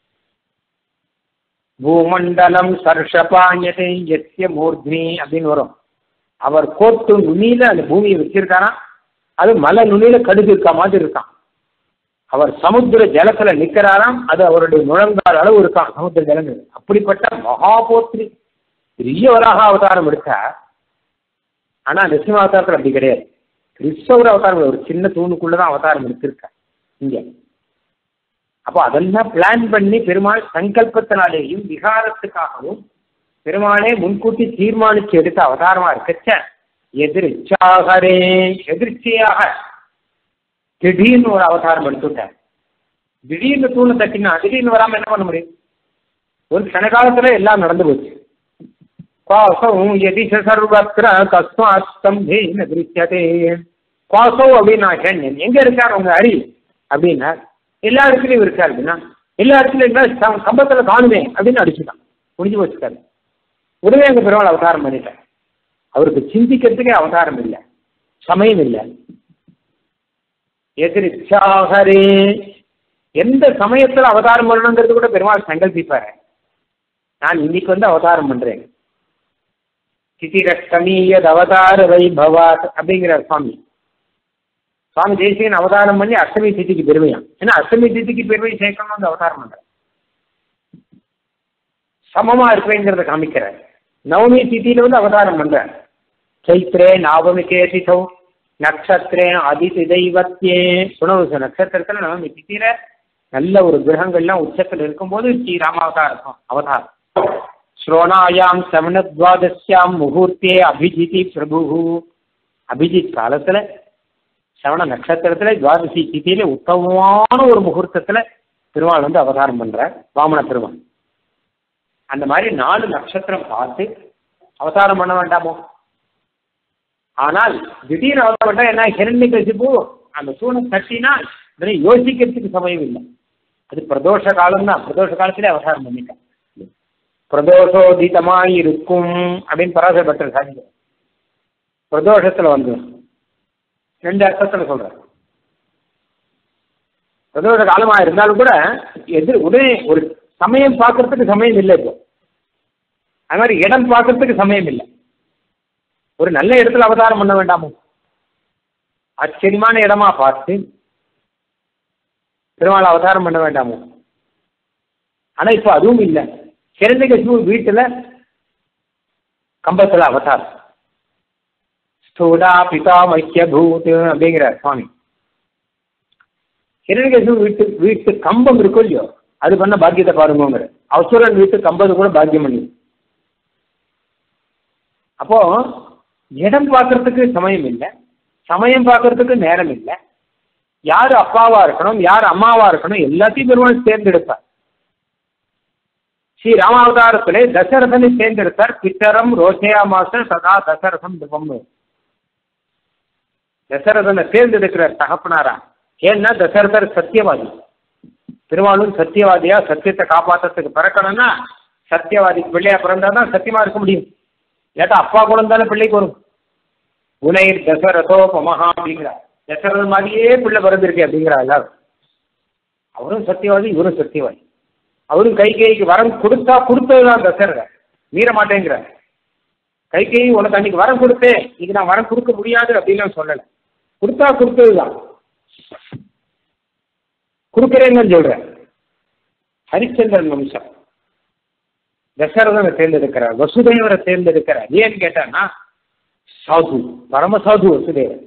பூமண்டலம் சர்ஷபாயதை எத்திய மூர்த்னி அப்படின்னு வரும் அவர் கோட்டு நுனியில அந்த பூமியை வச்சிருக்காரா அது மலை நுனியில கடுகு இருக்க மாதிரி இருக்கான் அவர் சமுத்திர ஜலத்துல நிக்கிறாராம் அது அவருடைய முழங்கால் அளவு இருக்கான் சமுத்திர ஜலங்கள் அப்படிப்பட்ட மகாபோத்ரி பெரிய வராக அவதாரம் எடுத்தா ஆனா நிருசிம்ம அவதாரத்தில் அப்படி கிடையாது கிறிஸ்தவர் அவதாரம் ஒரு சின்ன தூணுக்குள்ளதான் அவதாரம் எடுத்திருக்க இங்க அப்போ அதெல்லாம் பிளான் பண்ணி பெருமாள் சங்கல்பத்தினாலேயும் விகாரத்துக்காகவும் பெருமாளே முன்கூட்டி தீர்மானிச்சு எடுத்த அவதாரமா இருக்கச்ச எதிர்ச்சாகரே எதிர்ச்சியாக திடீர்னு ஒரு அவதாரம் எடுத்துட்டார் திடீர்னு தூணை தட்டினா திடீர்னு வராம என்ன பண்ண முடியும் ஒரு கண காலத்துல எல்லாம் நடந்து போச்சு குவாசம் எதி சர்வத்திர கஸ்மாத் ஸ்தம்பேன திருஷ்யதே குவாசோ அப்படின்னு நான் கேட்டேன் எங்க இருக்கார் உங்க அரி அப்படின்னா எல்லா இடத்துலயும் இருக்காரு அப்படின்னா எல்லா இடத்துலயும் இருந்தா கம்பத்துல காணுமே அப்படின்னு அடிச்சுட்டான் முடிஞ்சு வச்சுட்டாரு உடனே அங்க பெருமாள் அவதாரம் பண்ணிட்டார் அவருக்கு சிந்திக்கிறதுக்கே அவதாரம் இல்லை சமயம் இல்லை எதிர்ச்சாகரே எந்த சமயத்துல அவதாரம் பண்ணணுங்கிறது கூட பெருமாள் சங்கல்பிப்பாரு நான் இன்னைக்கு வந்து அவதாரம் பண்றேன் சிதிரஷ்டமீயத் அவதார வைபவாத் அப்படிங்கிறார் சுவாமி சுவாமி தேசியன் அவதாரம் பண்ணி அஷ்டமி திதிக்கு பெருமையாம் ஏன்னா அஷ்டமி திதிக்கு பெருமை சேர்க்கணும் வந்து அவதாரம் பண்ற சமமா இருப்பேங்கிறத காமிக்கிறார் நவமி திதியில வந்து அவதாரம் பண்ற சைத்ரே நவமிகே திதோ நட்சத்திரே அதிதி தெய்வத்தியே சுணவு நட்சத்திரத்துல நவமி திதியில நல்ல ஒரு கிரகங்கள்லாம் உச்சத்தில் இருக்கும்போது ஸ்ரீ ராமாவதாரம் அவதாரம் ஸ்ரோணாயாம் சவணத்வாதஸ்யாம் முகூர்த்தே அபிஜிதி பிரபு அபிஜித் காலத்துல சவண நட்சத்திரத்துல துவாதசி திதியில உத்தமமான ஒரு முகூர்த்தத்துல திருமால் வந்து அவதாரம் பண்றார் வாமன திருமால் அந்த மாதிரி நாலு நட்சத்திரம் பார்த்து அவதாரம் பண்ண வேண்டாமோ ஆனால் திடீர்னு அவதாரம் பண்ணா என்ன ஹிரண்ய கசிப்பு அந்த சூனை தட்டினா இதனை யோசிக்கிறதுக்கு சமயம் இல்லை அது பிரதோஷ காலம் தான் பிரதோஷ காலத்திலே அவதாரம் பண்ணிட்டான் பிரதோஷோதிதமாய் இருக்கும் அப்படின்னு பராசர பட்டர் சாதிக்க பிரதோஷத்துல வந்து ரெண்டு அர்த்தத்துல சொல்றேன் பிரதோஷ காலமா இருந்தாலும் கூட எது உடனே ஒரு சமயம் பார்க்கறதுக்கு சமயம் இல்லை இப்போ அது மாதிரி இடம் பார்க்கறதுக்கு சமயம் இல்லை ஒரு நல்ல இடத்துல அவதாரம் பண்ண வேண்டாமோ ஆச்சரியமான இடமா பார்த்து பெருமாள் அவதாரம் பண்ண வேண்டாமோ ஆனா இப்போ அதுவும் இல்லை சிறந்தகசிபு வீட்டுல கம்பத்துல அவதாரம் ஸ்தூடா பிதா மைக்கிய பூத் அப்படிங்கிறார் சுவாமி ஹிரண்யகசிபு வீட்டு வீட்டு கம்பம் இருக்கும் இல்லையோ அது பண்ண பாக்கியத்தை பாருங்கிற அசுரன் வீட்டு கம்பது கூட பாக்கியம் பண்ணி அப்போ இடம் பார்க்கறதுக்கு சமயம் இல்லை சமயம் பார்க்கறதுக்கு நேரம் இல்லை யார் அப்பாவா இருக்கணும் யார் அம்மாவா இருக்கணும் எல்லாத்தையும் பெருமாள் தேர்ந்தெடுப்பார் ஸ்ரீ ராமாவதாரத்திலே தசரதனை தேர்ந்தெடுத்தார் பித்தரம் ரோச்சயா மாசம் சதா தசரதம் திபம்னு தசரதனை தேர்ந்தெடுக்கிறார் தகப்பனாரா ஏன்னா தசரதர் சத்தியவாதி பெருமாளும் சத்தியவாதியா சத்தியத்தை காப்பாற்றுறதுக்கு பிறக்கணும்னா சத்தியவாதி பிள்ளையா பிறந்தாதான் சத்தியமா இருக்க முடியும் இல்லாட்டா அப்பா குழந்தாலும் பிள்ளைக்கு வரும் உனைர் தசரதோ பமஹா அப்படிங்கிறார் தசரதன் மாதிரியே பிள்ளை பிறந்திருக்கு அப்படிங்கிறா எல்லாரும் அவரும் சத்தியவாதி இவரும் சத்தியவாதி அவரும் கை கைக்கு வரம் கொடுத்தா கொடுத்ததுதான் தசரதர் மீற மாட்டேங்கிறார் கை கை உனக்கு அன்னைக்கு வரம் கொடுத்தேன் இது நான் வரம் கொடுக்க முடியாது அப்படின்னு சொல்லலை கொடுத்தா கொடுத்ததுதான் கொடுக்குறேன்னு சொல்றேன் ஹரிச்சந்திரன் வம்சம் தசரதனை தேர்ந்தெடுக்கிறார் வசுதேவரை தேர்ந்தெடுக்கிறார் ஏன்னு கேட்டான்னா சாது பரமசாது வசுதேவர்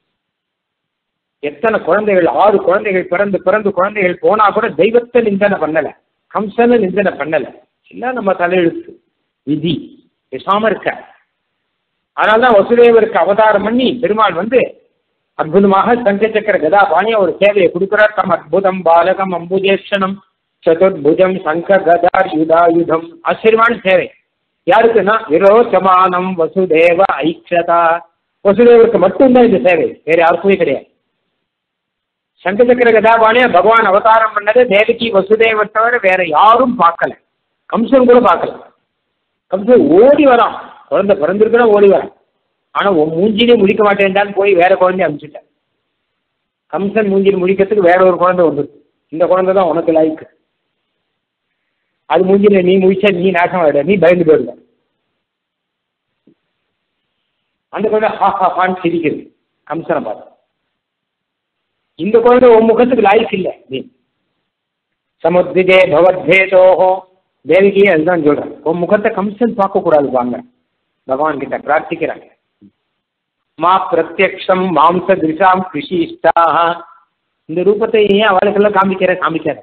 எத்தனை குழந்தைகள் ஆறு குழந்தைகள் பிறந்து பிறந்து குழந்தைகள் போனா கூட தெய்வத்தை நிந்தனை பண்ணல கம்சனை நிந்தனை பண்ணல எல்லாம் நம்ம தலையெழுத்து விதி பேசாம இருக்க அதனால்தான் வசுதேவருக்கு அவதாரம் பண்ணி பெருமாள் வந்து அற்புதமாக சங்க சக்கர கதா பாணியா ஒரு சேவையை கொடுக்கிறார் தம் அற்புதம் பாலகம் அம்புஜேஷனம் சதுர்புஜம் சங்க கதார் யுதாயுதம் ஆச்சரியமான சேவை யாருக்குன்னா விரோச்சமானம் வசுதேவ ஐக்ஷதா வசுதேவருக்கு மட்டும்தான் இந்த சேவை வேற யாருக்குமே கிடையாது சங்க சக்கர கதாபாணியா பகவான் அவதாரம் பண்ணது தேவகி வசுதேவர் தவிர வேற யாரும் பார்க்கல கம்சன் கூட பார்க்கல கம்சன் ஓடி வரான் குழந்தை பிறந்திருக்கிறா ஓடி வரான் ஆனா உன் மூஞ்சிலே முடிக்க மாட்டேன்டான்னு போய் வேற குழந்தைய அனுப்பிச்சிட்டேன் கம்சன் மூஞ்சில் முடிக்கிறதுக்கு வேற ஒரு குழந்தை வந்துருக்கு இந்த குழந்தை தான் உனக்கு லாய்க்கு அது மூஞ்சில நீ முடிச்சா நீ நாசம் ஆயிட நீ பயந்து போயிடுவ அந்த குழந்தை ஹா ஹா ஹான்னு சிரிக்குது கம்சனை பார்த்து இந்த குழந்தை உன் முகத்துக்கு லாய்க்கு இல்லை நீ சமுத்திஜே பவத்பேதோஹோ தேவிகியே அதுதான் சொல்றேன் உன் முகத்தை கம்சன் பார்க்க கூடாது வாங்க பகவான் கிட்ட பிரார்த்திக்கிறாங்க மா பிரத்யக்ஷம் மாம்ச திருஷாம் கிருஷிஷ்டாக இந்த ரூபத்தை ஏன் அவளுக்கெல்லாம் காமிக்கிற காமிக்காத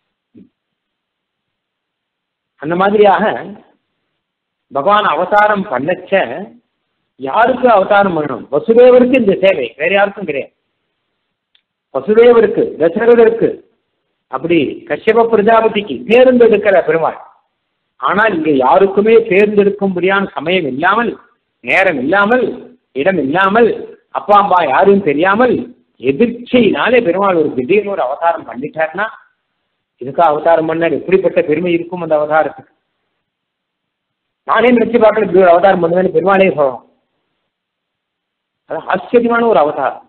அந்த மாதிரியாக பகவான் அவதாரம் பண்ணச்ச யாருக்கு அவதாரம் பண்ணணும் வசுதேவருக்கு இந்த சேவை வேற யாருக்கும் கிடையாது வசுதேவருக்கு தசரதருக்கு அப்படி கஷ்யப பிரஜாபதிக்கு தேர்ந்தெடுக்கிற பெருமாள் ஆனால் இங்க யாருக்குமே தேர்ந்தெடுக்கும்படியான சமயம் இல்லாமல் நேரம் இல்லாமல் இடம் இல்லாமல் அப்பா அம்மா யாரும் தெரியாமல் எதிர்ச்சியினாலே பெருமாள் ஒரு திடீர்னு ஒரு அவதாரம் பண்ணிட்டார்னா இதுக்கு அவதாரம் பண்ணார் எப்படிப்பட்ட பெருமை இருக்கும் அந்த அவதாரத்துக்கு நானே நினைச்சு பார்க்கல இப்படி ஒரு அவதாரம் பண்ணுவேன்னு பெருமாளே சொல்லணும் அது ஆச்சரியமான ஒரு அவதாரம்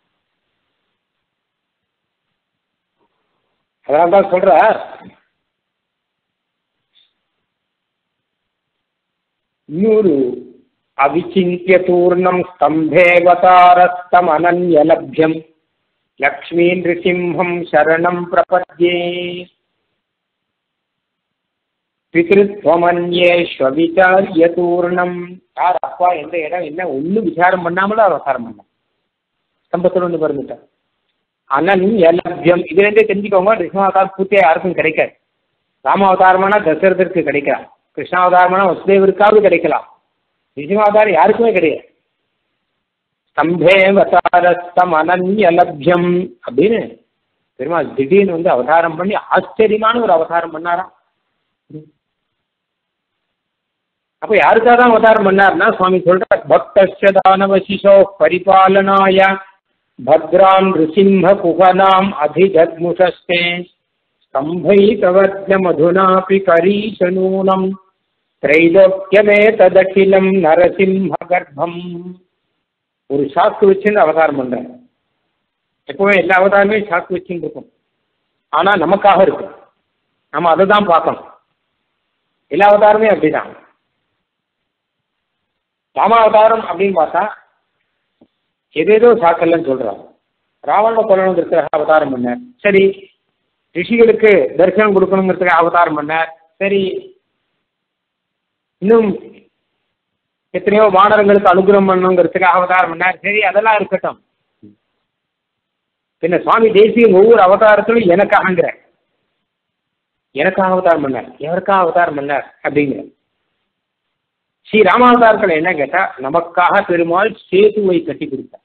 அதனால தான் சொல்ற இன்னொரு அவிச்சிந்திய தூர்ணம் ஸ்தம்பேவதாரஸ்தம் அனன்யலப்யம் லக்ஷ்மீ நிருசிம்ஹம் சரணம் பிரபத்யே பிதிருத்வமன்யேஸ்வவிச்சாரிய தூர்ணம் யார் அப்பா எந்த இடம் என்ன ஒன்றும் விசாரம் பண்ணாமலும் அவசாரம் பண்ண ஸ்தம்பத்தில் ஒன்று பிறந்துட்டார் அனன்யலப்யம் இதுல இருந்தே தெரிஞ்சுக்கோங்க கிருஷ்ணாவதாரம் பூர்த்தியா யாருக்கும் கிடைக்காது ராமாவதாரமானா தசரதற்கு கிடைக்கலாம் கிருஷ்ணாவதாரமானா வசுதேவருக்காவது கிடைக்கலாம் நிஜமாவதாரம் யாருக்குமே கிடையாது ஸ்தம்பே வதாரஸ்தம் அனன்யலப்யம் அப்படின்னு பெருமாள் திடீர்னு வந்து அவதாரம் பண்ணி ஆச்சரியமான ஒரு அவதாரம் பண்ணாராம் அப்ப யாருக்காக தான் அவதாரம் பண்ணார்னா சுவாமி சொல்ற பக்தஸ்ய தானவ சிசோ பரிபாலனாய பத்ராம் ரிசிம்ம குகனாம் அதிஜத்முஷஸ்தே ஸ்தம்பை பிரவர்த்திய மதுனாபி கரீசனூனம் திரைலோக்கியமே ததகிலம் நரசிம்ம கர்ப்பம் ஒரு சாக்கு வச்சுன்னு அவதாரம் பண்றேன் எப்பவுமே எல்லா அவதாரமே சாக்கு வச்சுன்னு இருக்கும் ஆனா நமக்காக இருக்கும் நம்ம அதை தான் பார்க்கணும் எல்லா அவதாரமே அப்படிதான் ராமாவதாரம் அப்படின்னு பார்த்தா எதேதோ சாக்கல்லன்னு சொல்றாங்க ராவண கொல்லணுங்கிறதுக்காக அவதாரம் பண்ணார் சரி ரிஷிகளுக்கு தரிசனம் கொடுக்கணுங்கிறதுக்காக அவதாரம் பண்ணார் சரி இன்னும் எத்தனையோ வானரங்களுக்கு அனுகிரகம் பண்ணணுங்கிறதுக்காக அவதாரம் பண்ணார் சரி அதெல்லாம் இருக்கட்டும் பின்ன சுவாமி தேசியம் ஒவ்வொரு அவதாரத்திலும் எனக்காகங்கிற எனக்காக அவதாரம் பண்ணார் எவருக்காக அவதாரம் பண்ணார் அப்படிங்கிற ஸ்ரீ ராமாவதாரத்தில் என்ன கேட்டா நமக்காக பெருமாள் சேதுவை கட்டி கொடுத்தார்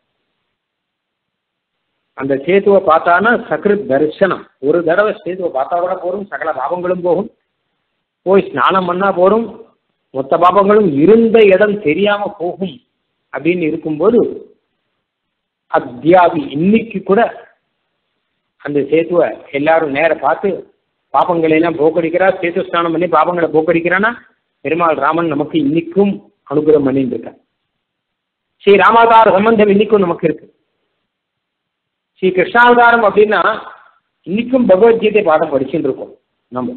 அந்த சேதுவை பார்த்தானா சக்ருத் தரிசனம் ஒரு தடவை சேதுவை பார்த்தா கூட போரும் சகல பாபங்களும் போகும் போய் ஸ்நானம் பண்ணா போரும் மொத்த பாபங்களும் இருந்த இடம் தெரியாம போகும் அப்படின்னு இருக்கும்போது அத்தியாவி இன்னைக்கு கூட அந்த சேத்துவை எல்லாரும் நேர பார்த்து பாப்பங்களை எல்லாம் போக்கடிக்கிறா சேத்து ஸ்நானம் பண்ணி பாபங்களை போக்கடிக்கிறான்னா பெருமாள் ராமன் நமக்கு இன்னைக்கும் அனுகிரகம் பண்ணிட்டு இருக்கார் ஸ்ரீ ராமாவதார சம்பந்தம் இன்னைக்கும் நமக்கு இருக்கு ஸ்ரீ கிருஷ்ணாவதாரம் அப்படின்னா இன்னைக்கும் பகவத்கீதை பாடம் படிச்சுட்டு இருக்கோம் நம்ம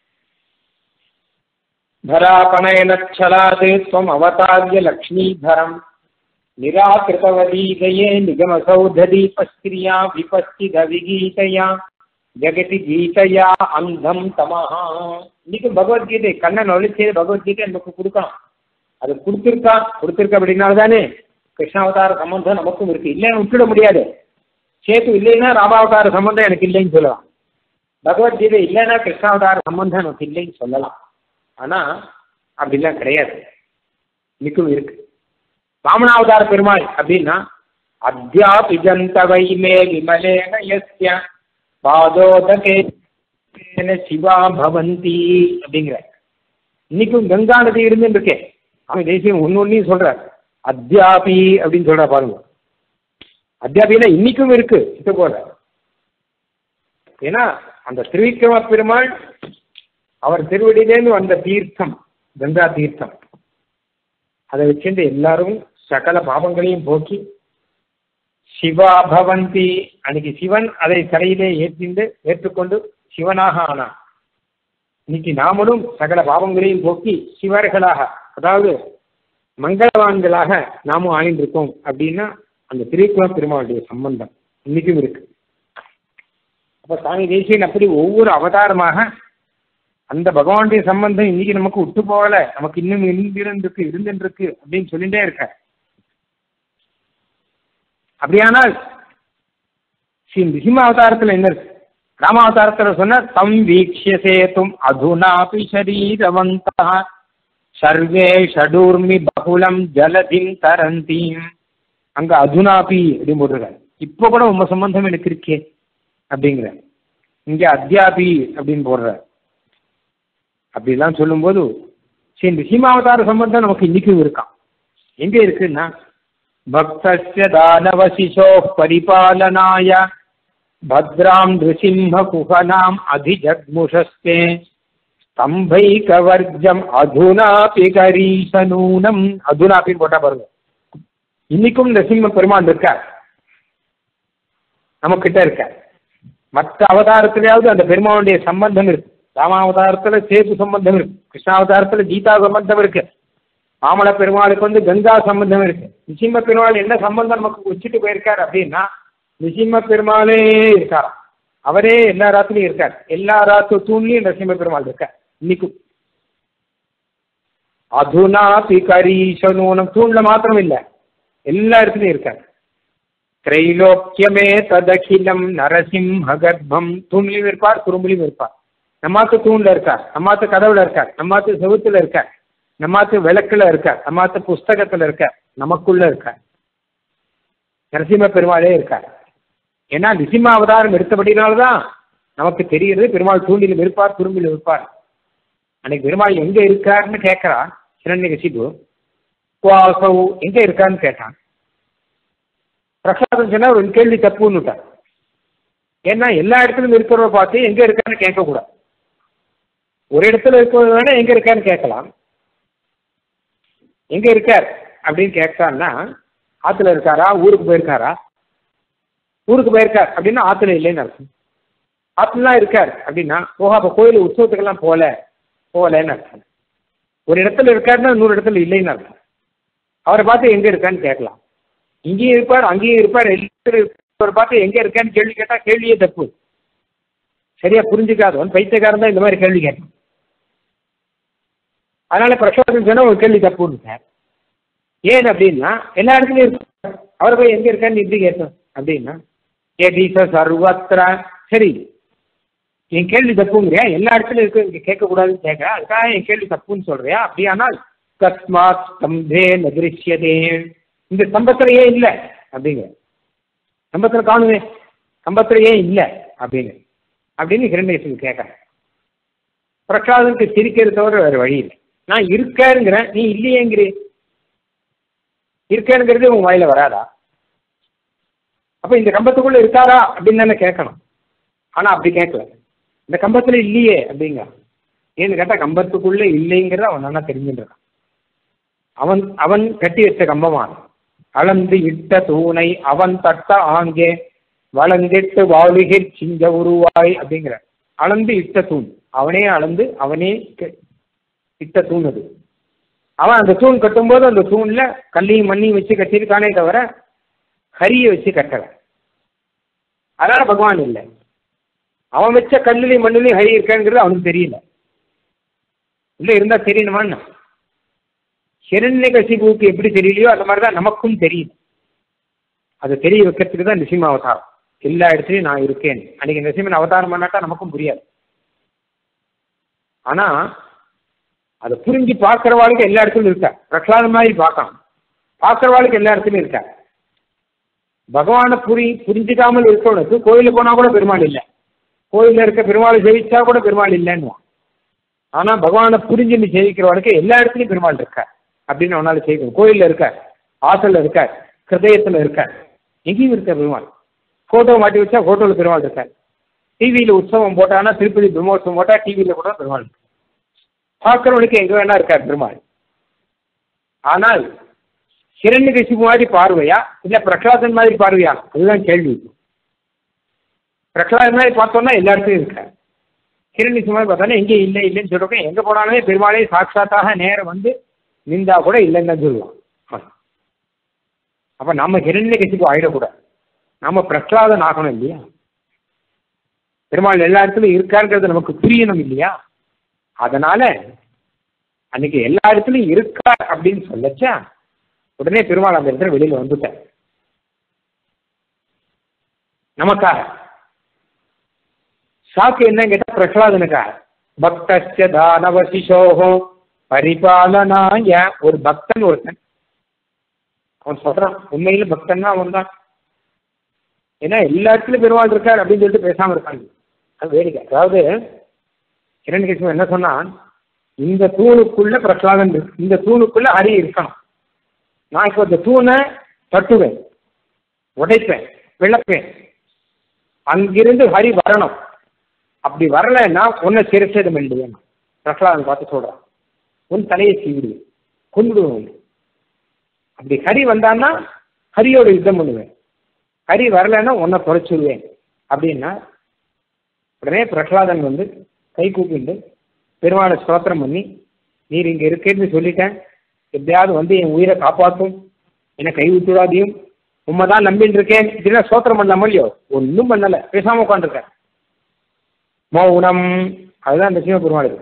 धरापणयनच्छलात् त्वम् अवतार्य लक्ष्मीधरम् निराकृतवदीतये निगमसौधदीपस्त्रिया विपश्चिदविगीतया ஜெகதி கீதையா அந்தம் தமஹா இன்னைக்கு பகவத்கீதை கண்ணன் ஒழிச்சு பகவத்கீதை நமக்கு கொடுக்கலாம் அது கொடுத்துருக்கா கொடுத்துருக்க அப்படின்னால தானே கிருஷ்ணாவதார சம்பந்தம் நமக்கும் இருக்கு இல்லைன்னு விட்டுட முடியாது சேத்து இல்லைன்னா ராமாவதார சம்பந்தம் எனக்கு இல்லைன்னு சொல்லலாம் பகவத்கீதை இல்லைன்னா கிருஷ்ணாவதார சம்பந்தம் எனக்கு இல்லைன்னு சொல்லலாம் ஆனா அப்படிலாம் கிடையாது இன்னைக்கும் இருக்கு வாமனாவதார பெருமாள் அப்படின்னா அத்தியாபி ஜந்தவை மே விமலேன யஸ்ய பாதோதகே சிவா பவந்தி அப்படிங்கிற இன்னைக்கும் கங்கா நதி இருந்துட்டு இருக்கேன் அவன் தேசியம் ஒன்னு ஒன்னையும் சொல்ற அத்தியாபி அப்படின்னு சொல்ற பாருங்க அத்தியாபினா இன்னைக்கும் இருக்கு இது போல ஏன்னா அந்த திருவிக்கிரம பெருமாள் அவர் திருவடியிலேருந்து வந்த தீர்த்தம் கங்கா தீர்த்தம் அதை வச்சுட்டு எல்லாரும் சகல பாவங்களையும் போக்கி சிவா பவந்தி அன்னைக்கு சிவன் அதை தலையிலே ஏற்றிண்டு ஏற்றுக்கொண்டு சிவனாக ஆனான் இன்னைக்கு நாமளும் சகல பாவங்களையும் போக்கி சிவர்களாக அதாவது மங்களவான்களாக நாமும் ஆய்ந்திருக்கோம் அப்படின்னா அந்த திருக்குள பெருமாளுடைய சம்பந்தம் இன்னைக்கும் இருக்கு அப்ப சாமி தேசியன் அப்படி ஒவ்வொரு அவதாரமாக அந்த பகவானுடைய சம்பந்தம் இன்னைக்கு நமக்கு விட்டு போகல நமக்கு இன்னும் இருந்திருக்கு இருந்துருக்கு அப்படின்னு சொல்லிட்டே இருக்க அப்படியானால் ஸ்ரீ நிசிம்ம அவதாரத்தில் என்ன இருக்கு ராமாவதாரத்தில் சொன்ன தம் வீக்ஷிய சேத்தும் அதுனாபி சரீரவந்தா சர்வே ஷடூர்மி பகுலம் ஜலதிம் தரந்தீம் அங்க அதுனாபி அப்படின்னு போட்டிருக்காரு இப்போ கூட உங்க சம்பந்தம் எனக்கு இருக்கே அப்படிங்கிற இங்க அத்தியாபி அப்படின்னு போடுறாரு அப்படிலாம் சொல்லும்போது ஸ்ரீ நிசிமாவதார சம்பந்தம் நமக்கு இன்னைக்கும் இருக்கான் எங்க இருக்குன்னா பக்தஸ்ய தானவசிசோ பரிபாலனாய பத்ராம் நிருசிம்ம குஹனாம் அதிஜக்முஷஸ்தே ஸ்தம்பைகவர்ஜம் அதுனாபி கரீசனூனம் அதுனாபின்னு போட்டா பாருங்க இன்னைக்கும் நரசிம்ம பெருமான் இருக்கார் நம்ம கிட்ட இருக்கார் மற்ற அவதாரத்திலேயாவது அந்த பெருமானுடைய சம்பந்தம் இருக்கு ராமாவதாரத்துல சேது சம்பந்தம் இருக்கு கிருஷ்ணாவதாரத்துல கீதா சம்பந்தம் இருக்கு மாமல பெருமாளுக்கு வந்து கங்கா சம்பந்தம் இருக்கு நிசிம்ம பெருமாள் என்ன சம்பந்தம் நமக்கு வச்சுட்டு போயிருக்கார் அப்படின்னா நிசிம்ம பெருமாளே இருக்காராம் அவரே எல்லா ராத்திரியும் இருக்கார் எல்லா ராத்து தூண்லையும் நரசிம்ம பெருமாள் இருக்கார் இன்னைக்கும் அதுனா பிகரீஷனூனம் தூண்ல மாத்திரம் இல்ல எல்லா இடத்துலயும் இருக்கார் திரைலோக்கியமே ததகிலம் நரசிம்ம கர்ப்பம் தூண்லையும் இருப்பார் குறும்புலையும் இருப்பார் நம்மாத்து தூண்ல இருக்கார் நம்மாத்து கதவுல இருக்கார் நம்மாத்து செவுத்துல இருக்கார் நம்மாத்து விளக்குல இருக்கார் நம்மாத்து புஸ்தகத்துல இருக்கார் நமக்குள்ள இருக்கார் நரசிம்ம பெருமாளே இருக்கார் ஏன்னா நிசிம்ம அவதாரம் எடுத்தபடினால்தான் நமக்கு தெரிகிறது பெருமாள் தூண்டிலும் இருப்பார் குறும்பிலும் இருப்பார் அன்னைக்கு பெருமாள் எங்க இருக்காருன்னு கேட்கறான் சிரண்ய கசிபு வாசௌ எங்க இருக்கான்னு கேட்டான் பிரசாதம் சொன்னா ஒரு கேள்வி தப்புன்னுட்டார் ஏன்னா எல்லா இடத்துலயும் இருக்கிறவரை பார்த்து எங்க இருக்கான்னு கேட்கக்கூடாது ஒரு இடத்துல இருக்கிறது வேணா எங்க இருக்கான்னு கேட்கலாம் எங்க இருக்கார் அப்படின்னு கேட்டான்னா ஆத்துல இருக்காரா ஊருக்கு போயிருக்காரா ஊருக்கு போயிருக்கார் அப்படின்னா ஆத்துல இல்லைன்னு அர்த்தம் ஆத்துலாம் இருக்கார் அப்படின்னா ஓஹோ அப்ப கோயில் உற்சவத்துக்கெல்லாம் போல போகலன்னு அர்த்தம் ஒரு இடத்துல இருக்காருன்னா இன்னொரு இடத்துல இல்லைன்னு அர்த்தம் அவரை பார்த்து எங்க இருக்கான்னு கேட்கலாம் இங்கேயும் இருப்பார் அங்கேயும் இருப்பார் எல்லாரும் பார்த்து எங்க இருக்கான்னு கேள்வி கேட்டா கேள்வியே தப்பு சரியா புரிஞ்சுக்காதவன் பைத்தியக்காரன் தான் இந்த மாதிரி கேள்வி கேட்டான் அதனால பிரசாதம் சொன்னா ஒரு கேள்வி தப்புன்னு சார் ஏன் அப்படின்னா எல்லா இடத்துலயும் இருக்கு அவரை போய் எங்க இருக்கான்னு எப்படி கேட்டோம் அப்படின்னா ஏதீச சர்வத்திர சரி என் கேள்வி தப்புங்கிறியா எல்லா இடத்துலயும் இருக்கு இங்க கேட்கக்கூடாதுன்னு கேட்க அதுக்காக என் கேள்வி தப்புன்னு சொல்றியா அப்படியானால் கஸ்மாத் ஸ்தம்பே நதிருஷ்யதே இந்த ஸ்தம்பத்துல ஏன் இல்லை அப்படிங்கிற ஸ்தம்பத்துல காணுமே ஸ்தம்பத்துல ஏன் இல்லை அப்படிங்க அப்படின்னு ஹிரண்யேசன் கேட்கறேன் பிரகலாதனுக்கு சிரிக்கிறது தவிர வேறு வழி இல்லை நான் இருக்கேங்கிறேன் நீ இல்லையேங்கிறே இருக்கேங்கிறது உன் வாயில வராதா அப்ப இந்த கம்பத்துக்குள்ள இருக்காரா அப்படின்னு தானே கேட்கணும் ஆனா அப்படி கேட்கல இந்த கம்பத்துல இல்லையே அப்படிங்க ஏன்னு கேட்டா கம்பத்துக்குள்ள இல்லைங்கிறத அவன் நல்லா தெரிஞ்சுன்றான் அவன் அவன் கட்டி வச்ச கம்பமான அளந்து இட்ட தூணை அவன் தட்ட ஆங்கே வளந்திட்டு வாழுகிர் சிங்க உருவாய் அப்படிங்கிற அளந்து இட்ட தூண் அவனே அளந்து அவனே இட்ட தூண் அது அவன் அந்த தூண் கட்டும்போது அந்த தூண்ல கல்லையும் மண்ணையும் வச்சு கட்டியிருக்கானே தவிர ஹரியை வச்சு கட்டல அதனால பகவான் இல்லை அவன் வச்ச கல்லுலையும் மண்ணிலையும் ஹரி இருக்காங்கிறது அவனுக்கு தெரியல இல்ல இருந்தா தெரியணுமான்னு ஹிரண்ய கசிபுக்கு எப்படி தெரியலையோ அந்த மாதிரி தான் நமக்கும் தெரியும் அதை தெரிய வைக்கிறதுக்கு தான் நிசிம்ம அவதாரம் எல்லா இடத்துலையும் நான் இருக்கேன் அன்னைக்கு நிசிம்மன் அவதாரம் பண்ணாட்டா நமக்கும் புரியாது ஆனா அதை புரிஞ்சு பார்க்கறவாளுக்கு எல்லா இடத்துலையும் இருக்கா பிரகலாதம் மாதிரி பார்க்கலாம் பார்க்கறவாளுக்கு எல்லா இடத்துலையும் இருக்கா பகவானை புரி புரிஞ்சுக்காமல் இருக்கவனுக்கு கோயிலுக்கு போனா கூட பெருமாள் இல்லை கோயிலில் இருக்க பெருமாளை ஜெயிச்சா கூட பெருமாள் இல்லைன்னு ஆனா பகவானை புரிஞ்சு நீ ஜெயிக்கிறவனுக்கு எல்லா இடத்துலையும் பெருமாள் இருக்கா அப்படின்னு அவனால செய்யணும் கோயிலில் இருக்க ஆசல்ல இருக்க ஹிருதயத்தில் இருக்க எங்கேயும் இருக்க பெருமாள் ஃபோட்டோ மாட்டி வச்சா ஃபோட்டோவில் பெருமாள் இருக்கார் டிவியில் உற்சவம் போட்டானா திருப்பதி பிரம்மோற்சவம் போட்டால் டிவியில் கூட பெருமாள் இருக்கு பார்க்குறவனுக்கு எங்கே வேணா இருக்கார் பெருமாள் ஆனால் கிரண் கசிப்பு மாதிரி பார்வையா இல்லை பிரகலாதன் மாதிரி பார்வையா அதுதான் கேள்வி பிரகலாதன் மாதிரி பார்த்தோம்னா எல்லா இடத்துலையும் இருக்கார் கிரண் மாதிரி பார்த்தோன்னா எங்கே இல்லை இல்லைன்னு சொல்றோம் எங்கே போனாலுமே பெருமாளே சாட்சாத்தாக நேரம் வந்து நின்றா கூட இல்லைன்னு தான் சொல்லுவான் அப்ப நம்ம ஹிரண்ய கசிப்பு ஆயிடக்கூடாது நாம பிரகலாதன் ஆகணும் இல்லையா பெருமாள் எல்லா இடத்துலையும் இருக்காருங்கிறது நமக்கு புரியணும் இல்லையா அதனால அன்னைக்கு எல்லா இடத்துலையும் இருக்கா அப்படின்னு சொல்லச்சா உடனே பெருமாள் அந்த இடத்துல வெளியில வந்துட்டார் நமக்காக சாக்கு என்ன கேட்டா பிரகலாதனுக்காக பக்தஸ்ய தானவ சிசோகோ பரிபாலனாய ஒரு பக்தன் ஒருத்தன் அவன் சொல்றான் உண்மையில பக்தன்னா அவன் தான் ஏன்னா எல்லா இடத்துலயும் பெருமாள் இருக்கார் அப்படின்னு சொல்லிட்டு பேசாம இருக்காங்க அது வேடிக்கை அதாவது கிரண்கிருஷ்ணன் என்ன சொன்னான் இந்த தூணுக்குள்ள பிரகலாதன் இருக்கு இந்த தூணுக்குள்ள ஹரி இருக்கணும் நான் இப்போ இந்த தூணை தட்டுவேன் உடைப்பேன் விளப்பேன் அங்கிருந்து ஹரி வரணும் அப்படி வரலைன்னா உன்னை சிறுசேதம் இல்லையா பிரகலாதன் பார்த்து சொல்றான் உன் தலையை சீவிடுவேன் கொண்டுடுவேன் அப்படி ஹரி வந்தான்னா ஹரியோட யுத்தம் பண்ணுவேன் ஹரி வரலைன்னா உன்னை குறைச்சிடுவேன் அப்படின்னா உடனே பிரகலாதன் வந்து கை கூப்பிட்டு பெருமாளை ஸ்தோத்திரம் பண்ணி நீர் இங்கே இருக்கேன்னு சொல்லிட்டேன் எப்படியாவது வந்து என் உயிரை காப்பாற்றும் என்னை கை விட்டுடாதையும் உண்மை தான் நம்பின்னு இருக்கேன் இப்படின்னா ஸ்தோத்திரம் பண்ணலாமோ இல்லையோ ஒன்றும் பண்ணலை பேசாமல் உட்காந்துருக்கேன் மௌனம் அதுதான் இந்த சிவ பெருமாளுக்கு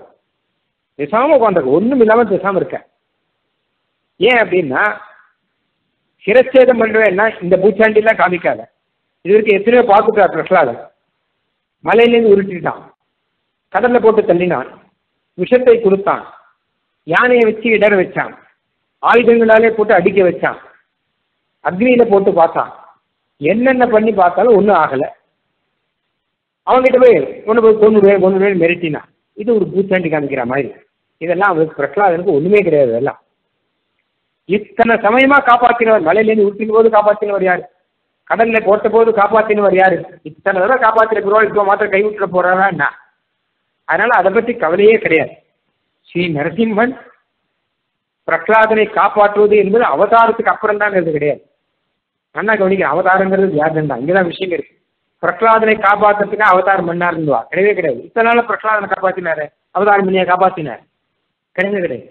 பேசாமல் உட்காந்துருக்க ஒன்றும் இல்லாமல் பேசாமல் இருக்கேன் ஏன் அப்படின்னா சிரச்சேதம் பண்ணுவேன்னா இந்த பூச்சாண்டிலாம் காமிக்காத இது வரைக்கும் எத்தனையோ பார்த்துட்டார் பிரகலாதன் மலையிலேருந்து உருட்டிட்டான் கடல்ல போட்டு தள்ளினான் விஷத்தை கொடுத்தான் யானையை வச்சு இடற வச்சான் ஆயுதங்களாலே போட்டு அடிக்க வச்சான் அக்னியில போட்டு பார்த்தான் என்னென்ன பண்ணி பார்த்தாலும் ஒன்றும் ஆகலை அவங்ககிட்ட போய் ஒன்று போய் கொண்டு போய் கொண்டு போய் மிரட்டினான் இது ஒரு பூச்சாண்டி காமிக்கிற மாதிரி இதெல்லாம் அவருக்கு பிரகலாதனுக்கு ஒண்ணுமே கிடையாது இதெல்லாம் இத்தனை சமயமா காப்பாத்தினவர் மலையிலேருந்து உருட்டின போது காப்பாத்தினவர் யாரு கடல்ல போட்ட போது காப்பாத்தினவர் யாரு இத்தனை தடவை காப்பாத்தின பிறகு இப்போ மாத்திரம் கைவிட்டுற போறாரா என்ன அதனால அதை பத்தி கவலையே கிடையாது ஸ்ரீ நரசிம்மன் பிரகலாதனை காப்பாற்றுவது என்பது அவதாரத்துக்கு அப்புறம் தான் கிடையாது அண்ணா கவனிக்க அவதாரங்கிறது வியாதம் தான் இங்கதான் விஷயம் இருக்கு பிரகலாதனை காப்பாற்றுறதுக்கு அவதாரம் பண்ணாருந்துவா கிடையவே கிடையாது இத்தனை நாள் பிரகலாதனை காப்பாத்தினாரு அவதாரம் பண்ணியா காப்பாத்தினார் கிடையவே கிடையாது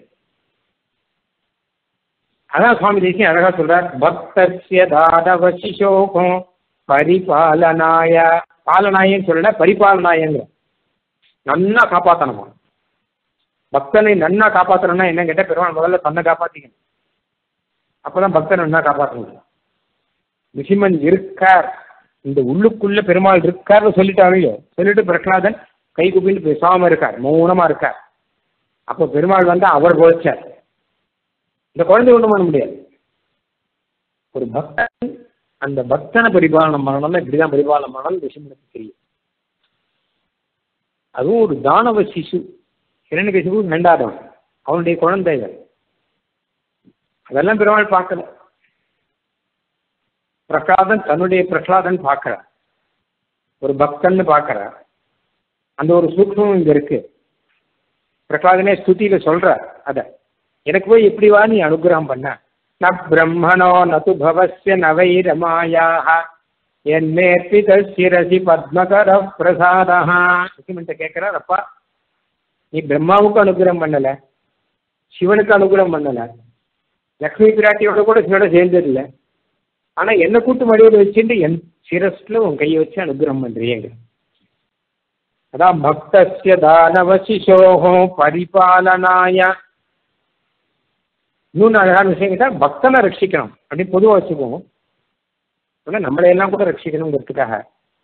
அதான் சுவாமி தேசியம் அழகா சொல்றார் பக்தசிய தாதவ சிசோகம் பரிபாலனாய பாலனாயன்னு சொல்லல பரிபாலனாயங்கிற நன்னா காப்பாத்தணுமா பக்தனை நன்னா காப்பாத்தணும்னா என்ன கேட்டா பெருமாள் முதல்ல தன்னை காப்பாத்திக்கணும் அப்பதான் பக்தனை நன்னா காப்பாற்ற முடியும் நிசிமன் இருக்கார் இந்த உள்ளுக்குள்ள பெருமாள் இருக்கார்னு சொல்லிட்டாங்க சொல்லிட்டு பிரகலாதன் கை குப்பின்னு பேசாம இருக்கார் மௌனமா இருக்கார் அப்போ பெருமாள் வந்து அவர் போச்சார் இந்த குழந்தை ஒன்றும் பண்ண முடியாது ஒரு பக்தன் அந்த பக்தனை பரிபாலனம் பண்ணணும்னா இப்படிதான் பரிபாலனம் பண்ணணும் நிசிமனுக்கு தெரியும் அதுவும் ஒரு தானவ சிசு இரண்டு கசிவு நண்டாதவன் அவனுடைய குழந்தைகள் அதெல்லாம் பெருமாள் பார்க்கல பிரகலாதன் தன்னுடைய பிரகலாதன் பார்க்கிறார் ஒரு பக்தன்னு பார்க்கிறார் அந்த ஒரு சூக்மம் இங்க இருக்கு பிரகலாதனே ஸ்துதியில சொல்றார் அத எனக்கு போய் எப்படி வா நீ அனுகிரகம் பண்ண ந பிரம்மணோ நது பவசிய நவை ரமாயாக என்னேற்பித சிரசி பத்மகர பிரசாதா முக்கியமன்ட்ட கேட்கிறார் அப்பா நீ பிரம்மாவுக்கு அனுகிரகம் பண்ணல சிவனுக்கு அனுகிரகம் பண்ணல லக்ஷ்மி பிராட்டியோட கூட சிவனோட சேர்ந்தது இல்லை ஆனா என்ன கூட்டு மடியில் வச்சுட்டு என் சிரஸ்ல உன் கையை வச்சு அனுகிரகம் பண்றீங்க அதான் பக்தசிய தானவ சிசோகோ பரிபாலனாய இன்னொன்று அழகான விஷயம் கேட்டா பக்தனை ரட்சிக்கணும் அப்படின்னு பொதுவாக வச்சுக்குவோம் ஆனால் நம்மளை எல்லாம் கூட ரட்சிக்கணுங்கிறதுக்காக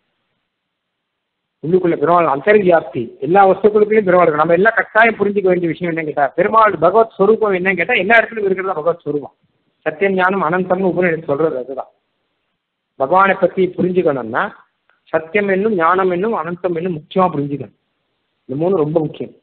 உள்ளுக்குள்ள பெருமாள் அந்தர்வியாப்தி எல்லா வஸ்துக்களுக்குள்ளயும் பெருமாள் இருக்கு நம்ம எல்லாம் கட்டாயம் புரிஞ்சுக்க வேண்டிய விஷயம் என்னன்னு கேட்டா பெருமாள் பகவத் ஸ்வரூபம் என்னன்னு கேட்டா எல்லா இடத்துலயும் இருக்கிறதா பகவத் ஸ்வரூபம் சத்தியம் ஞானம் அனந்தம்னு உபநிடத்து சொல்றது அதுதான் பகவானை பத்தி புரிஞ்சுக்கணும்னா சத்தியம் என்னும் ஞானம் என்னும் அனந்தம் என்னும் முக்கியமா புரிஞ்சுக்கணும் இந்த மூணு ரொம்ப முக்கியம்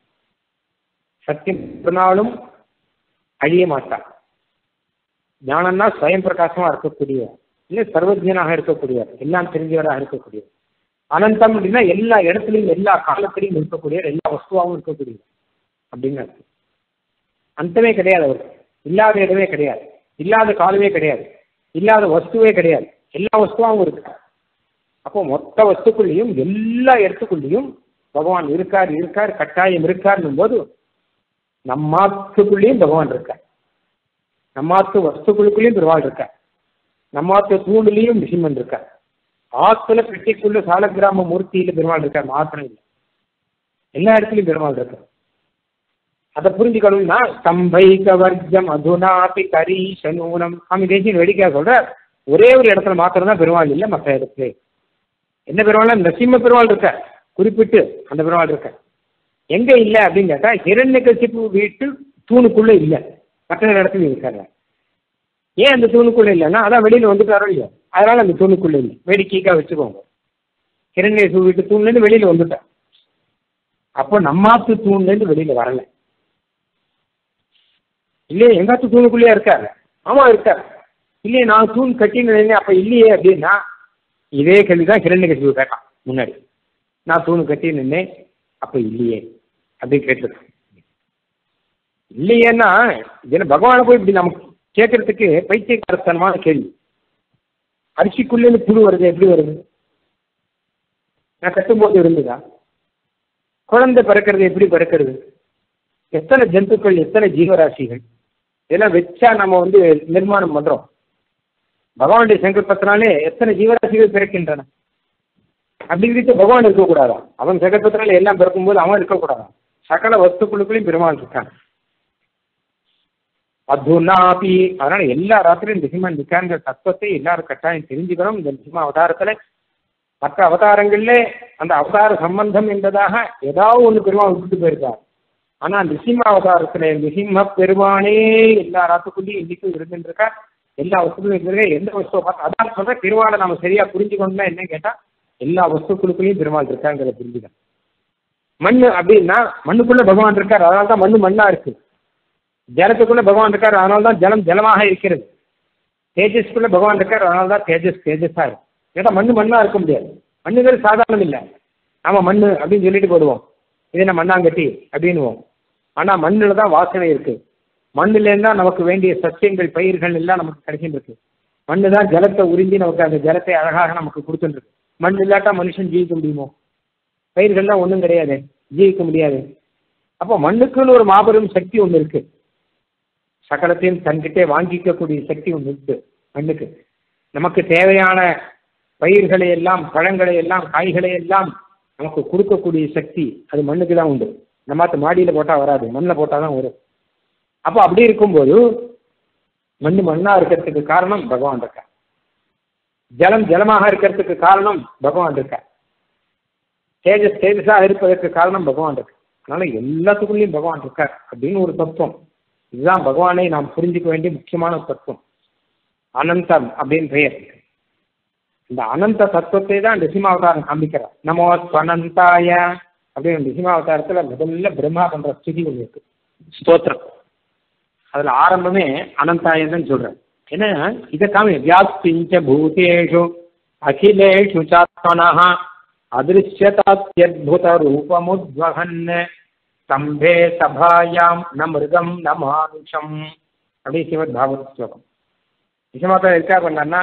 சத்தியம் ஒரு நாளும் அழிய மாட்டார் ஞானம்னா ஸ்வயம் பிரகாசமா இருக்கக்கூடியவர் இல்லை சர்வஜனாக இருக்கக்கூடியவர் எல்லாம் தெரிஞ்சவராக இருக்கக்கூடியவர் அனந்தம் அப்படின்னா எல்லா இடத்துலையும் எல்லா காலத்திலையும் இருக்கக்கூடியவர் எல்லா வஸ்துவாகவும் இருக்கக்கூடியவர் அப்படின்னு அர்த்தம் அந்தமே கிடையாது அவருக்கு இல்லாத இடமே கிடையாது இல்லாத காலமே கிடையாது இல்லாத வஸ்துவே கிடையாது எல்லா வஸ்துவாகவும் இருக்கு அப்போ மொத்த வஸ்துக்குள்ளேயும் எல்லா இடத்துக்குள்ளேயும் பகவான் இருக்கார் இருக்கார் கட்டாயம் இருக்கார்னும் போது நம்மாத்துக்குள்ளேயும் பகவான் இருக்கார் நம்மாத்து வஸ்துக்குள்ளுக்குள்ளேயும் பெருமாள் இருக்கார் நம்மாத்து தூணுலையும் நிசிம்மன் இருக்கார் ஆத்துல பெட்டிக்குள்ள சாலக்கிராம மூர்த்தியில பெருமாள் இருக்கார் மாத்திரம் இல்லை எல்லா இடத்துலையும் பெருமாள் இருக்கார் அதை புரிஞ்சுக்கணும்னா ஸ்தம்பைக வர்க்கம் அதுனாபி கரீசனூனம் சுவாமி தேசியன் வேடிக்கையா சொல்ற ஒரே ஒரு இடத்துல மாத்திரம் தான் பெருமாள் இல்லை மற்ற இடத்துல என்ன பெருமாள் நரசிம்ம பெருமாள் இருக்க குறிப்பிட்டு அந்த பெருமாள் இருக்க எங்க இல்லை அப்படின்னு கேட்டா இரண்டு கசிப்பு வீட்டு தூணுக்குள்ள இல்லை மற்ற இடத்துல இருக்காரு ஏன் அந்த தூணுக்குள்ள இல்லைன்னா அதான் வெளியில வந்துட்டாரோ இல்லையோ அதனால அந்த தூணுக்குள்ள இல்லை வேடிக்கைக்கா வச்சுக்கோங்க இரண்டு வீட்டு தூண்லேருந்து வெளியில வந்துட்டார் அப்போ நம்மாத்து தூண்லேருந்து வெளியில வரல இல்லையே எங்காத்து தூணுக்குள்ளேயே இருக்காரு ஆமா இருக்கார் இல்லையே நான் தூண் கட்டின்னு அப்ப இல்லையே அப்படின்னா இதே கேள்வி தான் கிரண்ய கட்சி கேட்டான் முன்னாடி நான் தூணு கட்டி நின்னேன் அப்ப இல்லையே அப்படின்னு கேட்டிருக்கேன் இல்லையேன்னா இது பகவானை போய் இப்படி நமக்கு கேட்கறதுக்கு பைத்தியகாரத்தனமான கேள்வி அரிசிக்குள்ளேருந்து புழு வருது எப்படி வருது நான் கட்டும்போது இருந்ததா குழந்தை பிறக்கிறது எப்படி பிறக்கிறது எத்தனை ஜந்துக்கள் எத்தனை ஜீவராசிகள் இதெல்லாம் வச்சா நம்ம வந்து நிர்மாணம் பண்றோம் பகவானுடைய சங்கல்பத்தினாலே எத்தனை ஜீவராசிகள் பிறக்கின்றன அப்படிங்கிறது பகவான் இருக்கக்கூடாதா அவன் சங்கல்பத்தினால எல்லாம் பிறக்கும்போது அவன் இருக்கக்கூடாதா சகல வஸ்துக்களுக்குள்ளேயும் பெருமாள் இருக்கான் அதுனாபி அதனால எல்லா ராத்திரியும் நிசிம்மன் இருக்காங்கிற தத்துவத்தை எல்லாரும் கட்டாயம் தெரிஞ்சுக்கணும் இந்த நிசிம்ம அவதாரத்துல மற்ற அவதாரங்கள்ல அந்த அவதார சம்பந்தம் என்பதாக ஏதாவது ஒன்று பெருமாள் விட்டுட்டு போயிருக்கார் ஆனா நிசிம்ம அவதாரத்துல நிசிம்ம பெருமானே எல்லா ராத்துக்குள்ளேயும் இன்னைக்கும் இருந்துருக்கா எல்லா வஸ்துக்களும் இருந்திருக்கா எந்த வஸ்துவை பார்த்து அதான் சொல்ற பெருமாளை நம்ம சரியா புரிஞ்சுக்கணும்னா என்ன கேட்டா எல்லா வஸ்துக்களுக்குள்ளேயும் பெருமாள் இருக்காங்கிறத புரிஞ்சுக்கணும் மண் அப்படின்னா மண்ணுக்குள்ள பகவான் இருக்கார் அதனால தான் மண்ணு மண்ணா இருக்கு ஜலத்துக்குள்ள பகவான் இருக்கார் அதனால தான் ஜலம் ஜலமாக இருக்கிறது தேஜஸ்க்குள்ள பகவான் இருக்கார் அதனால தான் தேஜஸ் தேஜஸா இருக்கு ஏன்னா மண்ணு மண்ணா இருக்க முடியாது மண்ணுங்கிறது சாதாரணம் இல்லை நாம மண்ணு அப்படின்னு சொல்லிட்டு போடுவோம் இது என்ன மண்ணாங்கட்டி அப்படின்னுவோம் ஆனா மண்ணுல தான் வாசனை இருக்கு மண்ணுல இருந்தா நமக்கு வேண்டிய சத்தியங்கள் பயிர்கள் எல்லாம் நமக்கு கிடைச்சிட்டு இருக்கு மண்ணு தான் ஜலத்தை உறிஞ்சி நமக்கு அந்த ஜலத்தை அழகாக நமக்கு கொடுத்துருக்கு மண் இல்லாட்டா மனுஷன் ஜீவிக்க முடியுமோ பயிர்கள்லாம் ஒன்றும் கிடையாது ஜீவிக்க முடியாது அப்போ மண்ணுக்குன்னு ஒரு மாபெரும் சக்தி ஒன்று இருக்கு சகலத்தையும் தன்கிட்டே வாங்கிக்கக்கூடிய சக்தி ஒன்று இருக்கு மண்ணுக்கு நமக்கு தேவையான பயிர்களை எல்லாம் பழங்களை எல்லாம் காய்களை எல்லாம் நமக்கு கொடுக்கக்கூடிய சக்தி அது மண்ணுக்கு தான் உண்டு நம்ம மாடியில் போட்டால் வராது மண்ணில் போட்டால் தான் வரும் அப்போ அப்படி இருக்கும்போது மண் மண்ணாக இருக்கிறதுக்கு காரணம் பகவான் இருக்கார் ஜலம் ஜலமாக இருக்கிறதுக்கு காரணம் பகவான் இருக்கார் தேஜஸ் தேஜஸாக இருப்பதற்கு காரணம் பகவான் இருக்கு அதனால எல்லாத்துக்குள்ளேயும் பகவான் இருக்கார் அப்படின்னு ஒரு தத்துவம் இதுதான் பகவானை நாம் புரிஞ்சுக்க வேண்டிய முக்கியமான தத்துவம் அனந்தம் அப்படின்னு பெயர் இந்த அனந்த தத்துவத்தை தான் நிசிமாவதாரம் காமிக்கிறார் நமோ ஸ்வனந்தாய அப்படின்னு நிசிமாவதாரத்துல முதல்ல பிரம்மா பண்ற ஸ்திதி ஒன்று இருக்கு ஸ்தோத்திரம் அதுல ஆரம்பமே அனந்தாயன்னு சொல்றேன் ஏன்னா இதை காமி வியாப்திஞ்ச பூதேஷு அகிலேஷு சாத்மனஹ அதிருஷ்யதாத்யத்புத ரூபமுத்வகன் ஸ்தம்பே சபாயாம் ந மிருகம் ந மானுஷம் அப்படி ஸ்ரீமத் பாகவத ஸ்லோகம் நிஜமாத்தான் இருக்கா பண்ணா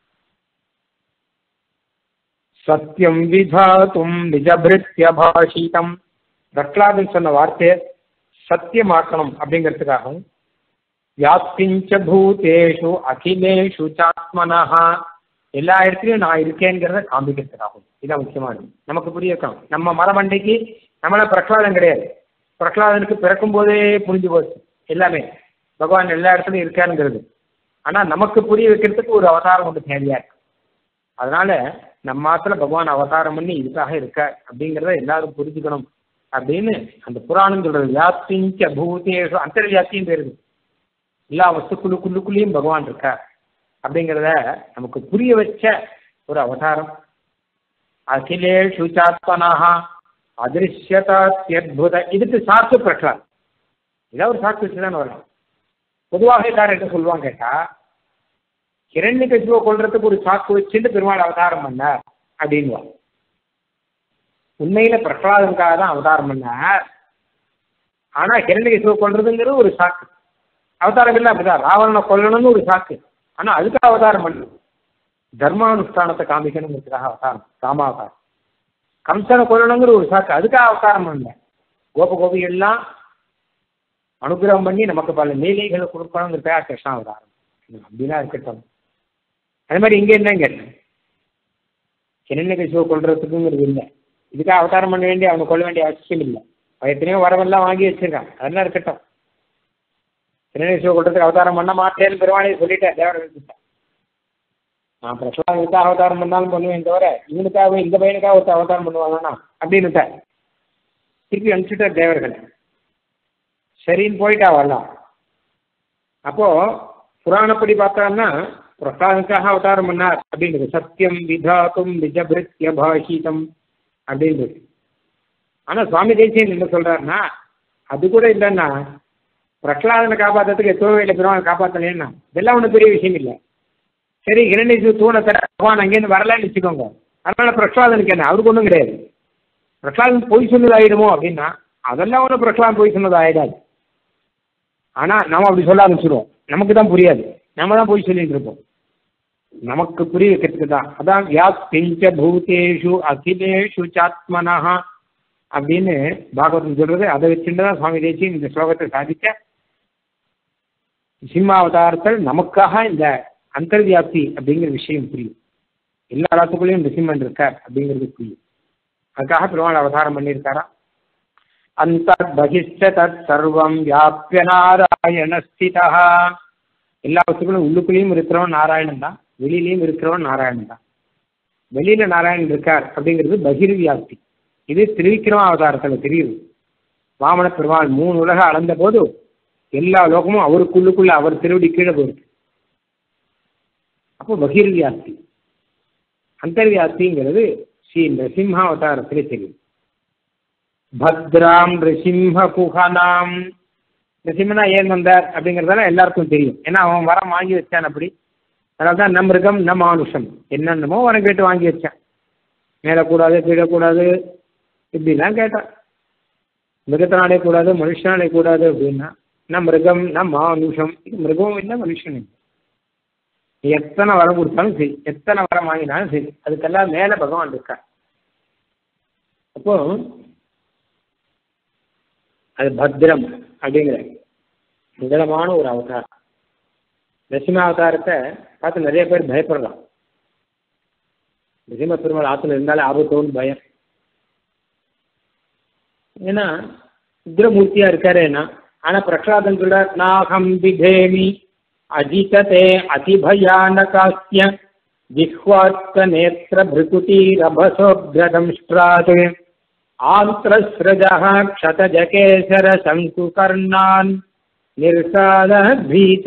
சத்தியம் விதாத்தும் நிஜபிருத்திய பாஷிதம் பிரகலாதன் சொன்ன வார்த்தையை சத்தியமாக்கணும் அப்படிங்கிறதுக்காகவும் வியாப்திஞ்ச பூதேஷு அகிலேஷு சாத்மனஹா எல்லா இடத்துலையும் நான் இருக்கேங்கிறத காமிக்கிறதுக்காகும் இதான் முக்கியமானது நமக்கு புரியக்கணும் நம்ம மரமண்டைக்கு நம்மள பிரகலாதம் கிடையாது பிரகலாதனுக்கு பிறக்கும் போதே புரிஞ்சு போச்சு எல்லாமே பகவான் எல்லா இடத்துலையும் இருக்காருங்கிறது ஆனால் நமக்கு புரிய வைக்கிறதுக்கு ஒரு அவதாரம் ஒன்று தேவையா இருக்கு அதனால நம்ம மாத்திர பகவான் அவதாரம் பண்ணி இதுக்காக இருக்க அப்படிங்கிறத எல்லாரும் புரிஞ்சுக்கணும் அப்படின்னு அந்த புராணம் சொல்றது வியாப்திஞ்ச பூதேஷு அந்தர்வியாப்தியும் பேருது எல்லா வஸ்துக்குள்ளுக்குள்ளுக்குள்ளேயும் பகவான் இருக்கார் அப்படிங்கிறத நமக்கு புரிய வச்ச ஒரு அவதாரம் அகிலேஷு சாத்மனாக அதிருஷ்யதாத்யத்புத இதுக்கு சாக்கு பிரகலாத் இதான் ஒரு சாக்கு வச்சு தான் வரலாம் பொதுவாக எல்லாரும் என்ன சொல்லுவாங்க கேட்டா கிரண்ய கசிவை கொள்றதுக்கு ஒரு சாக்கு வச்சுட்டு பெருமாள் அவதாரம் பண்ணார் அப்படின்வாங்க உண்மையில பிரகலாதனுக்காக தான் அவதாரம் பண்ணார் ஆனா கிரண்ய கசிவை கொள்றதுங்கிறது ஒரு சாக்கு அவதாரங்கள்ல அப்படிதான் ராவணனை கொல்லணும்னு ஒரு சாக்கு ஆனா அதுக்கு அவதாரம் பண்ணு தர்மானுஷ்டானத்தை காமிக்கணுங்கிறதுக்காக அவதாரம் ராமாவதாரம் கம்சனை கொல்லணுங்கிற ஒரு சாக்கு அதுக்காக அவதாரம் பண்ணல கோப கோபிகள்லாம் அனுகிரகம் பண்ணி நமக்கு பல நீலைகளை கொடுக்கணுங்கிறதுக்காக கிருஷ்ணா அவதாரம் அப்படின்னா இருக்கட்டும் அது மாதிரி இங்க என்ன கேட்டேன் கிரண்ய கசிவை கொள்றதுக்குங்கிறது இல்லை இதுக்காக அவதாரம் பண்ண வேண்டிய அவனை கொள்ள வேண்டிய அவசியம் இல்லை எத்தனையோ வரவெல்லாம் வாங்கி வச்சிருக்கான் அதெல்லாம் இருக்கட்டும் திருநேஸ்வர கூட்டத்துக்கு அவதாரம் பண்ண மாட்டேன்னு பெருமாளையை சொல்லிட்டேன் தேவர்களுக்கு நான் பிரசலாவுக்காக அவதாரம் பண்ணாலும் பண்ணுவேன் தவிர இவனுக்காக இந்த பையனுக்காக ஒருத்தர் அவதாரம் பண்ணுவாங்கண்ணா அப்படின்னுட்டேன் திருப்பி அனுப்பிச்சுட்டார் தேவர்கள் சரின்னு போயிட்டா வரலாம் அப்போ புராணப்படி பார்த்தோம்னா பிரசாதுக்காக அவதாரம் பண்ணார் அப்படின்றது சத்தியம் விதாத்தும் நிஜபிருத்திய பாஷிதம் அப்படின்றது ஆனா சுவாமி தேசியன் என்ன சொல்றாருன்னா அது கூட இல்லைன்னா பிரகலாதனை காப்பாற்றுறதுக்கு எத்தனை வேலை பெருமாள் காப்பாற்றலேன்னா இதெல்லாம் ஒன்றும் பெரிய விஷயம் இல்லை சரி இரண்டு தூணை தர பகவான் அங்கேருந்து வரலான்னு வச்சுக்கோங்க அதனால பிரகலாதனுக்கு என்ன அவருக்கு ஒன்றும் கிடையாது பிரகலாதன் பொய் சொன்னது ஆயிடுமோ அப்படின்னா அதெல்லாம் ஒன்றும் பிரகலாதன் பொய் சொன்னது ஆயிடாது ஆனால் நம்ம அப்படி சொல்ல ஆரம்பிச்சிடுவோம் நமக்கு தான் புரியாது நம்ம தான் போய் சொல்லிட்டு இருப்போம் நமக்கு புரிய வைக்கிறதுக்கு தான் அதான் வியாப்திஞ்ச பூதேஷு அகிலேஷு சாத்மனஹா அப்படின்னு பாகவதம் சொல்றது அதை வச்சுட்டு தான் சுவாமி தேசியம் இந்த ஸ்லோகத்தை சாதிக்க சிம்மாவதாரத்தில் நமக்காக இந்த அந்தர்வியாப்தி அப்படிங்கிற விஷயம் புரியும் எல்லா ராத்துக்குள்ளேயும் இந்த சிம்மன் இருக்கார் அப்படிங்கிறது புரியும் அதுக்காக பெருமாள் அவதாரம் பண்ணியிருக்காரா அந்தர்பகிஷ்ட தத் சர்வம் வியாபிய நாராயண ஸ்திதா எல்லா வஸ்துக்களும் உள்ளுக்குள்ளேயும் இருக்கிறவன் நாராயணன் தான் வெளியிலையும் இருக்கிறவன் நாராயணன் தான் வெளியில நாராயணன் இருக்கார் அப்படிங்கிறது பகிர் வியாப்தி இது திருவிக்கிரம அவதாரத்துல தெரியுது வாமன பெருமாள் மூணு உலக அளந்த போது எல்லா லோகமும் அவருக்குள்ளுக்குள்ள அவர் திருவடி கீழே போயிருக்கு அப்போ பகிர் வியாப்தி அந்தர்வியாப்திங்கிறது ஸ்ரீ நரசிம்ம அவதாரத்திலே தெரியும் பத்ராம் ரிசிம்ம குஹனாம் நரசிம்மனா ஏன் வந்தார் அப்படிங்கிறதால எல்லாருக்கும் தெரியும் ஏன்னா அவன் வரம் வாங்கி வச்சான் அப்படி அதனால தான் நம் மிருகம் நம் மானுஷம் என்னென்னமோ வரம் கேட்டு வாங்கி வச்சான் மேலே கூடாது கீழே கூடாது இப்படிலாம் கேட்டான் மிருகத்தினாலே கூடாது மனுஷனாலே கூடாது அப்படின்னா நம் மிருகம் நம் மானுஷம் இது மிருகமும் இல்லை மனுஷனும் இல்லை நீ எத்தனை வரம் கொடுத்தாலும் சரி எத்தனை வரம் வாங்கினாலும் சரி அதுக்கெல்லாம் மேலே பகவான் இருக்கார் அப்போ அது பத்ரம் அப்படிங்கிற முதலமான ஒரு அவதாரம் நரசிம்ம அவதாரத்தை பார்த்து நிறைய பேர் பயப்படலாம் நரசிம்ம பெருமாள் ஆற்றுல இருந்தாலே ஆபத்தோன்னு பயம் ஏன்னா உக்ரமூர்த்தியா இருக்காருன்னா ஆனா பிரகலாதன் சொல்றார் நாகம் விதேமி அஜிததே அதிபயானகாஸ்ய ஜிஹ்வாத்க நேத்திர பிருகுட்டீரபசோப்ரதம்ஷ்ட்ராத் ஆந்திரஸ்ரஜः க்ஷதஜகேசர சங்குகர்ணான் நிர்சாத பீத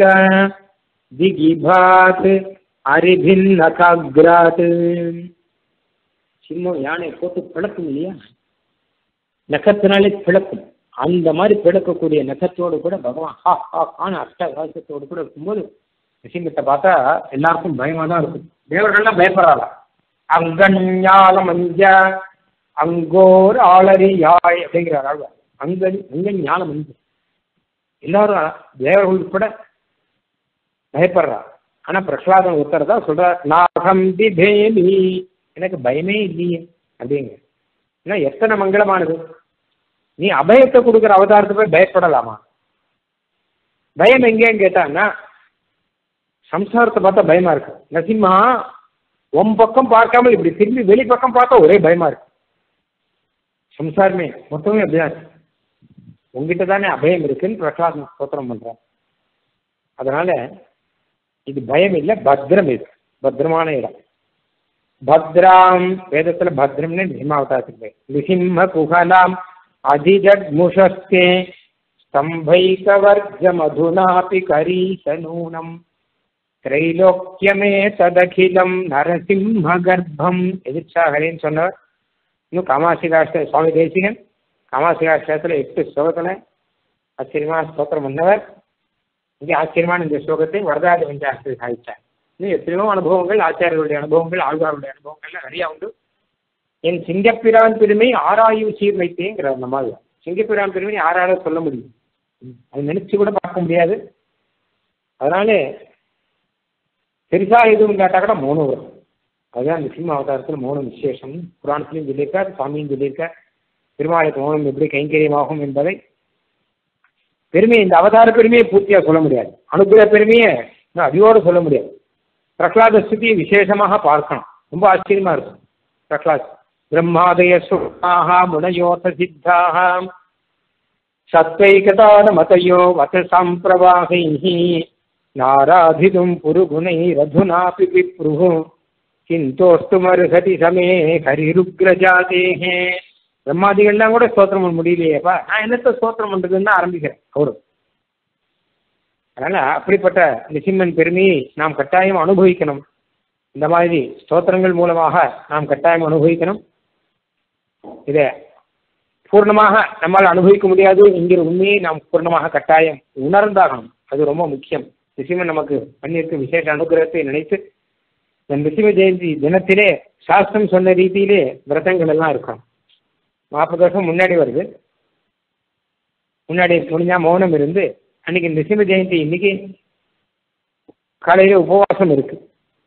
திகிபாத் அரிபின்னகாக்ராத் சிம்மம் யானை போட்டு பிளக்கும் இல்லையா நகத்தினாலே பிளக்கும் அந்த மாதிரி பிளக்கக்கூடிய நகத்தோடு கூட பகவான் ஹா ஹா ஆன அஷ்டகாசத்தோடு கூட இருக்கும்போது நரசிம்மத்தை பார்த்தா எல்லாருக்கும் பயமா தான் இருக்கும் தேவர்கள்லாம் பயப்படுறாங்க அங்கஞாலம் அஞ்ச அங்கோர் ஆளறி யாய் அப்படிங்கிறார் ஆழ்வார் அங்கன் அங்கன் ஞானம் அஞ்சு எல்லாரும் தேவர்கள் உட்பட பயப்படுறா ஆனா பிரகலாதன் உத்தர தான் சொல்றார் நாகம் பிபேமி எனக்கு பயமே இல்லையே அப்படிங்க ஏன்னா எத்தனை மங்களமானது நீ அபயத்தை கொடுக்குற அவதாரத்தை போய் பயப்படலாமா பயம் எங்கேன்னு கேட்டான்னா சம்சாரத்தை பார்த்தா பயமா இருக்கு நரசிம்மா உன் பக்கம் பார்க்காம இப்படி திரும்பி வெளி பக்கம் பார்த்தா ஒரே பயமா இருக்கு சம்சாரமே மொத்தமே அப்படிதான் இருக்கு உங்ககிட்ட தானே அபயம் இருக்குன்னு பிரகலாதன் ஸ்தோத்திரம் பண்றான் அதனால இது பயம் இல்லை பத்ரம் இது பத்திரமான இடம் பத்ராம் வேதத்துல பத்ரம்னு நிசிம்மாவதாரத்துக்கு பேர் நிசிம்ம குஹலாம் அதிஜக்முஷஸ்தே ஸ்தம்பைகவர்ஜ மதுனாபி கரீசனூனம் திரைலோக்கியமே ததகிலம் நரசிம்ம கர்ப்பம் எதிர்ச்சாகரேன்னு சொன்னவர் இன்னும் காமாசிகாஷ்ட சுவாமி தேசிகன் காமாசிகாஷ்டத்தில் எட்டு ஸ்லோகத்தில் ஆச்சரியமா ஸ்தோத்திரம் பண்ணவர் இங்கே ஆச்சரியமான இந்த ஸ்லோகத்தை வரதாஜ பஞ்சாசத்தில் சாதித்தார் இன்னும் எத்தனையோ அனுபவங்கள் ஆச்சாரியர்களுடைய அனுபவங்கள் ஆழ்வாருடைய அனுபவங்கள்லாம் நிறையா உண்டு என் சிங்கப்பிரான் பெருமை ஆராயும் சீர் வைத்தேங்கிறார் நம்மால் சிங்கப்பிரான் பெருமை ஆறாட சொல்ல முடியும் அது நினைச்சு கூட பார்க்க முடியாது அதனால பெருசா எதுவும் கேட்டா கூட மௌனம் வரும் அதுதான் அந்த சிம்ம அவதாரத்தில் மௌனம் விசேஷம் புராணத்திலையும் சொல்லியிருக்கார் சுவாமியும் சொல்லியிருக்கார் பெருமாளுக்கு மௌனம் எப்படி கைங்கரியமாகும் என்பதை பெருமை இந்த அவதார பெருமையை பூர்த்தியா சொல்ல முடியாது அனுகிரக பெருமையை அடியோடு சொல்ல முடியாது பிரகலாத ஸ்துதி விசேஷமாக பார்க்கணும் ரொம்ப ஆச்சரியமா இருக்கும் பிரகலாத் பிரம்மாதய சுகாக முனயோத சித்தாக சத்வைகதான மதயோ வத சம்பிரவாகை நாராதிதும் புருகுணை ரதுனாபி விப்ருஹு கிந்தோஸ்துமர்ஹதி சமே ஹரிருக்ரஜாதேஹே பிரம்மாதிகள்லாம் கூட ஸ்தோத்திரம் பண்ண முடியலையேப்பா நான் என்னத்த ஸ்தோத்திரம் பண்றதுன்னு தான் ஆரம்பிக்கிறேன் அவரு அதனால அப்படிப்பட்ட நிசிம்மன் பெருமையை நாம் கட்டாயம் அனுபவிக்கணும் இந்த மாதிரி ஸ்தோத்திரங்கள் மூலமாக நாம் கட்டாயம் அனுபவிக்கணும் இதை பூர்ணமாக நம்மால் அனுபவிக்க முடியாது என்கிற உண்மையை நாம் பூர்ணமாக கட்டாயம் உணர்ந்தாகணும் அது ரொம்ப முக்கியம் நிசிம்மன் நமக்கு பண்ணியிருக்கும் விசேஷ அனுகிரகத்தை நினைத்து இந்த நிசிம ஜெயந்தி தினத்திலே சாஸ்திரம் சொன்ன ரீதியிலே விரதங்கள் எல்லாம் இருக்கும் நாற்பது வருஷம் முன்னாடி வருது முன்னாடி முடிஞ்சா மௌனம் இருந்து அன்னைக்கு நிசிம ஜெயந்தி இன்னைக்கு காலையில உபவாசம் இருக்கு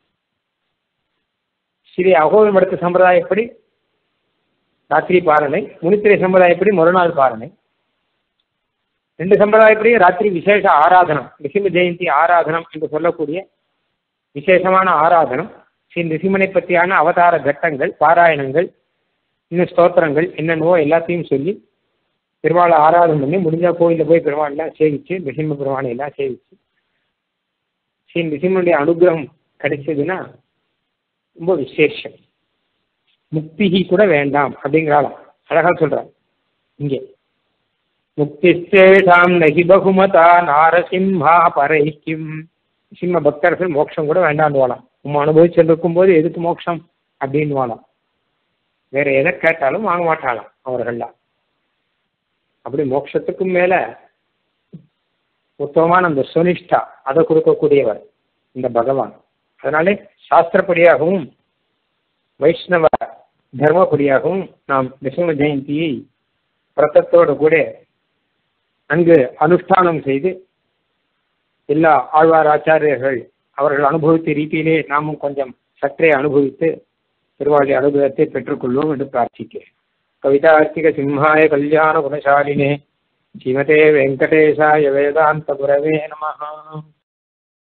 ஸ்ரீ அகோவில் மடத்து சம்பிரதாயப்படி ராத்திரி பாரணை முனித்திரை சம்பிரதாயப்படி மறுநாள் பாரணை ரெண்டு சம்பிரதாயப்படியும் ராத்திரி விசேஷ ஆராதனம் நிசிம ஜெயந்தி ஆராதனம் என்று சொல்லக்கூடிய விசேஷமான ஆராதனம் ஸ்ரீ நிசிமனை பற்றியான அவதார கட்டங்கள் பாராயணங்கள் இன்னும் ஸ்தோத்திரங்கள் என்னென்னவோ எல்லாத்தையும் சொல்லி பெருமாளை ஆராதனை பண்ணி முடிஞ்சா கோயிலில் போய் பெருமாள்லாம் சேவிச்சு நிசிம்ம பெருமானை எல்லாம் சேவிச்சு ஸ்ரீ நிசிம்மனுடைய அனுகிரகம் கிடைச்சதுன்னா ரொம்ப விசேஷம் முக்திகி கூட வேண்டாம் அப்படிங்கிறாளாம் அழகா சொல்றான் இங்கே முக்திஸ்தேஷாம் நகி பகுமதா நாரசிம்ஹா பரைக்கும் சிம்ம பக்தர்கள் மோட்சம் கூட வேண்டான்னு வாழாம் உம் அனுபவிச்சுட்டு இருக்கும்போது எதுக்கு மோட்சம் அப்படின்னு வாழாம் வேற எதை கேட்டாலும் வாங்க மாட்டாளாம் அவர்கள்லாம் அப்படி மோட்சத்துக்கும் மேல உத்தமமான அந்த சுனிஷ்டா அதை கொடுக்கக்கூடியவர் இந்த பகவான் அதனாலே சாஸ்திரப்படியாகவும் வைஷ்ணவ தர்மப்படியாகவும் நாம் நிசிம்ம ஜெயந்தியை பிரத்தத்தோடு கூட அங்கு அனுஷ்டானம் செய்து எல்லா ஆழ்வார் ஆச்சாரியர்கள் அவர்கள் அனுபவித்த ரீதியிலே நாமும் கொஞ்சம் சற்றே அனுபவித்து திருவாளி அனுபவத்தை பெற்றுக்கொள்வோம் என்று பிரார்த்திக்கிறேன் கவிதார்த்திக சிம்ஹாய கல்யாண குணசாலினே ஸ்ரீமதே வெங்கடேசாய வேதாந்த குரவே நமஹா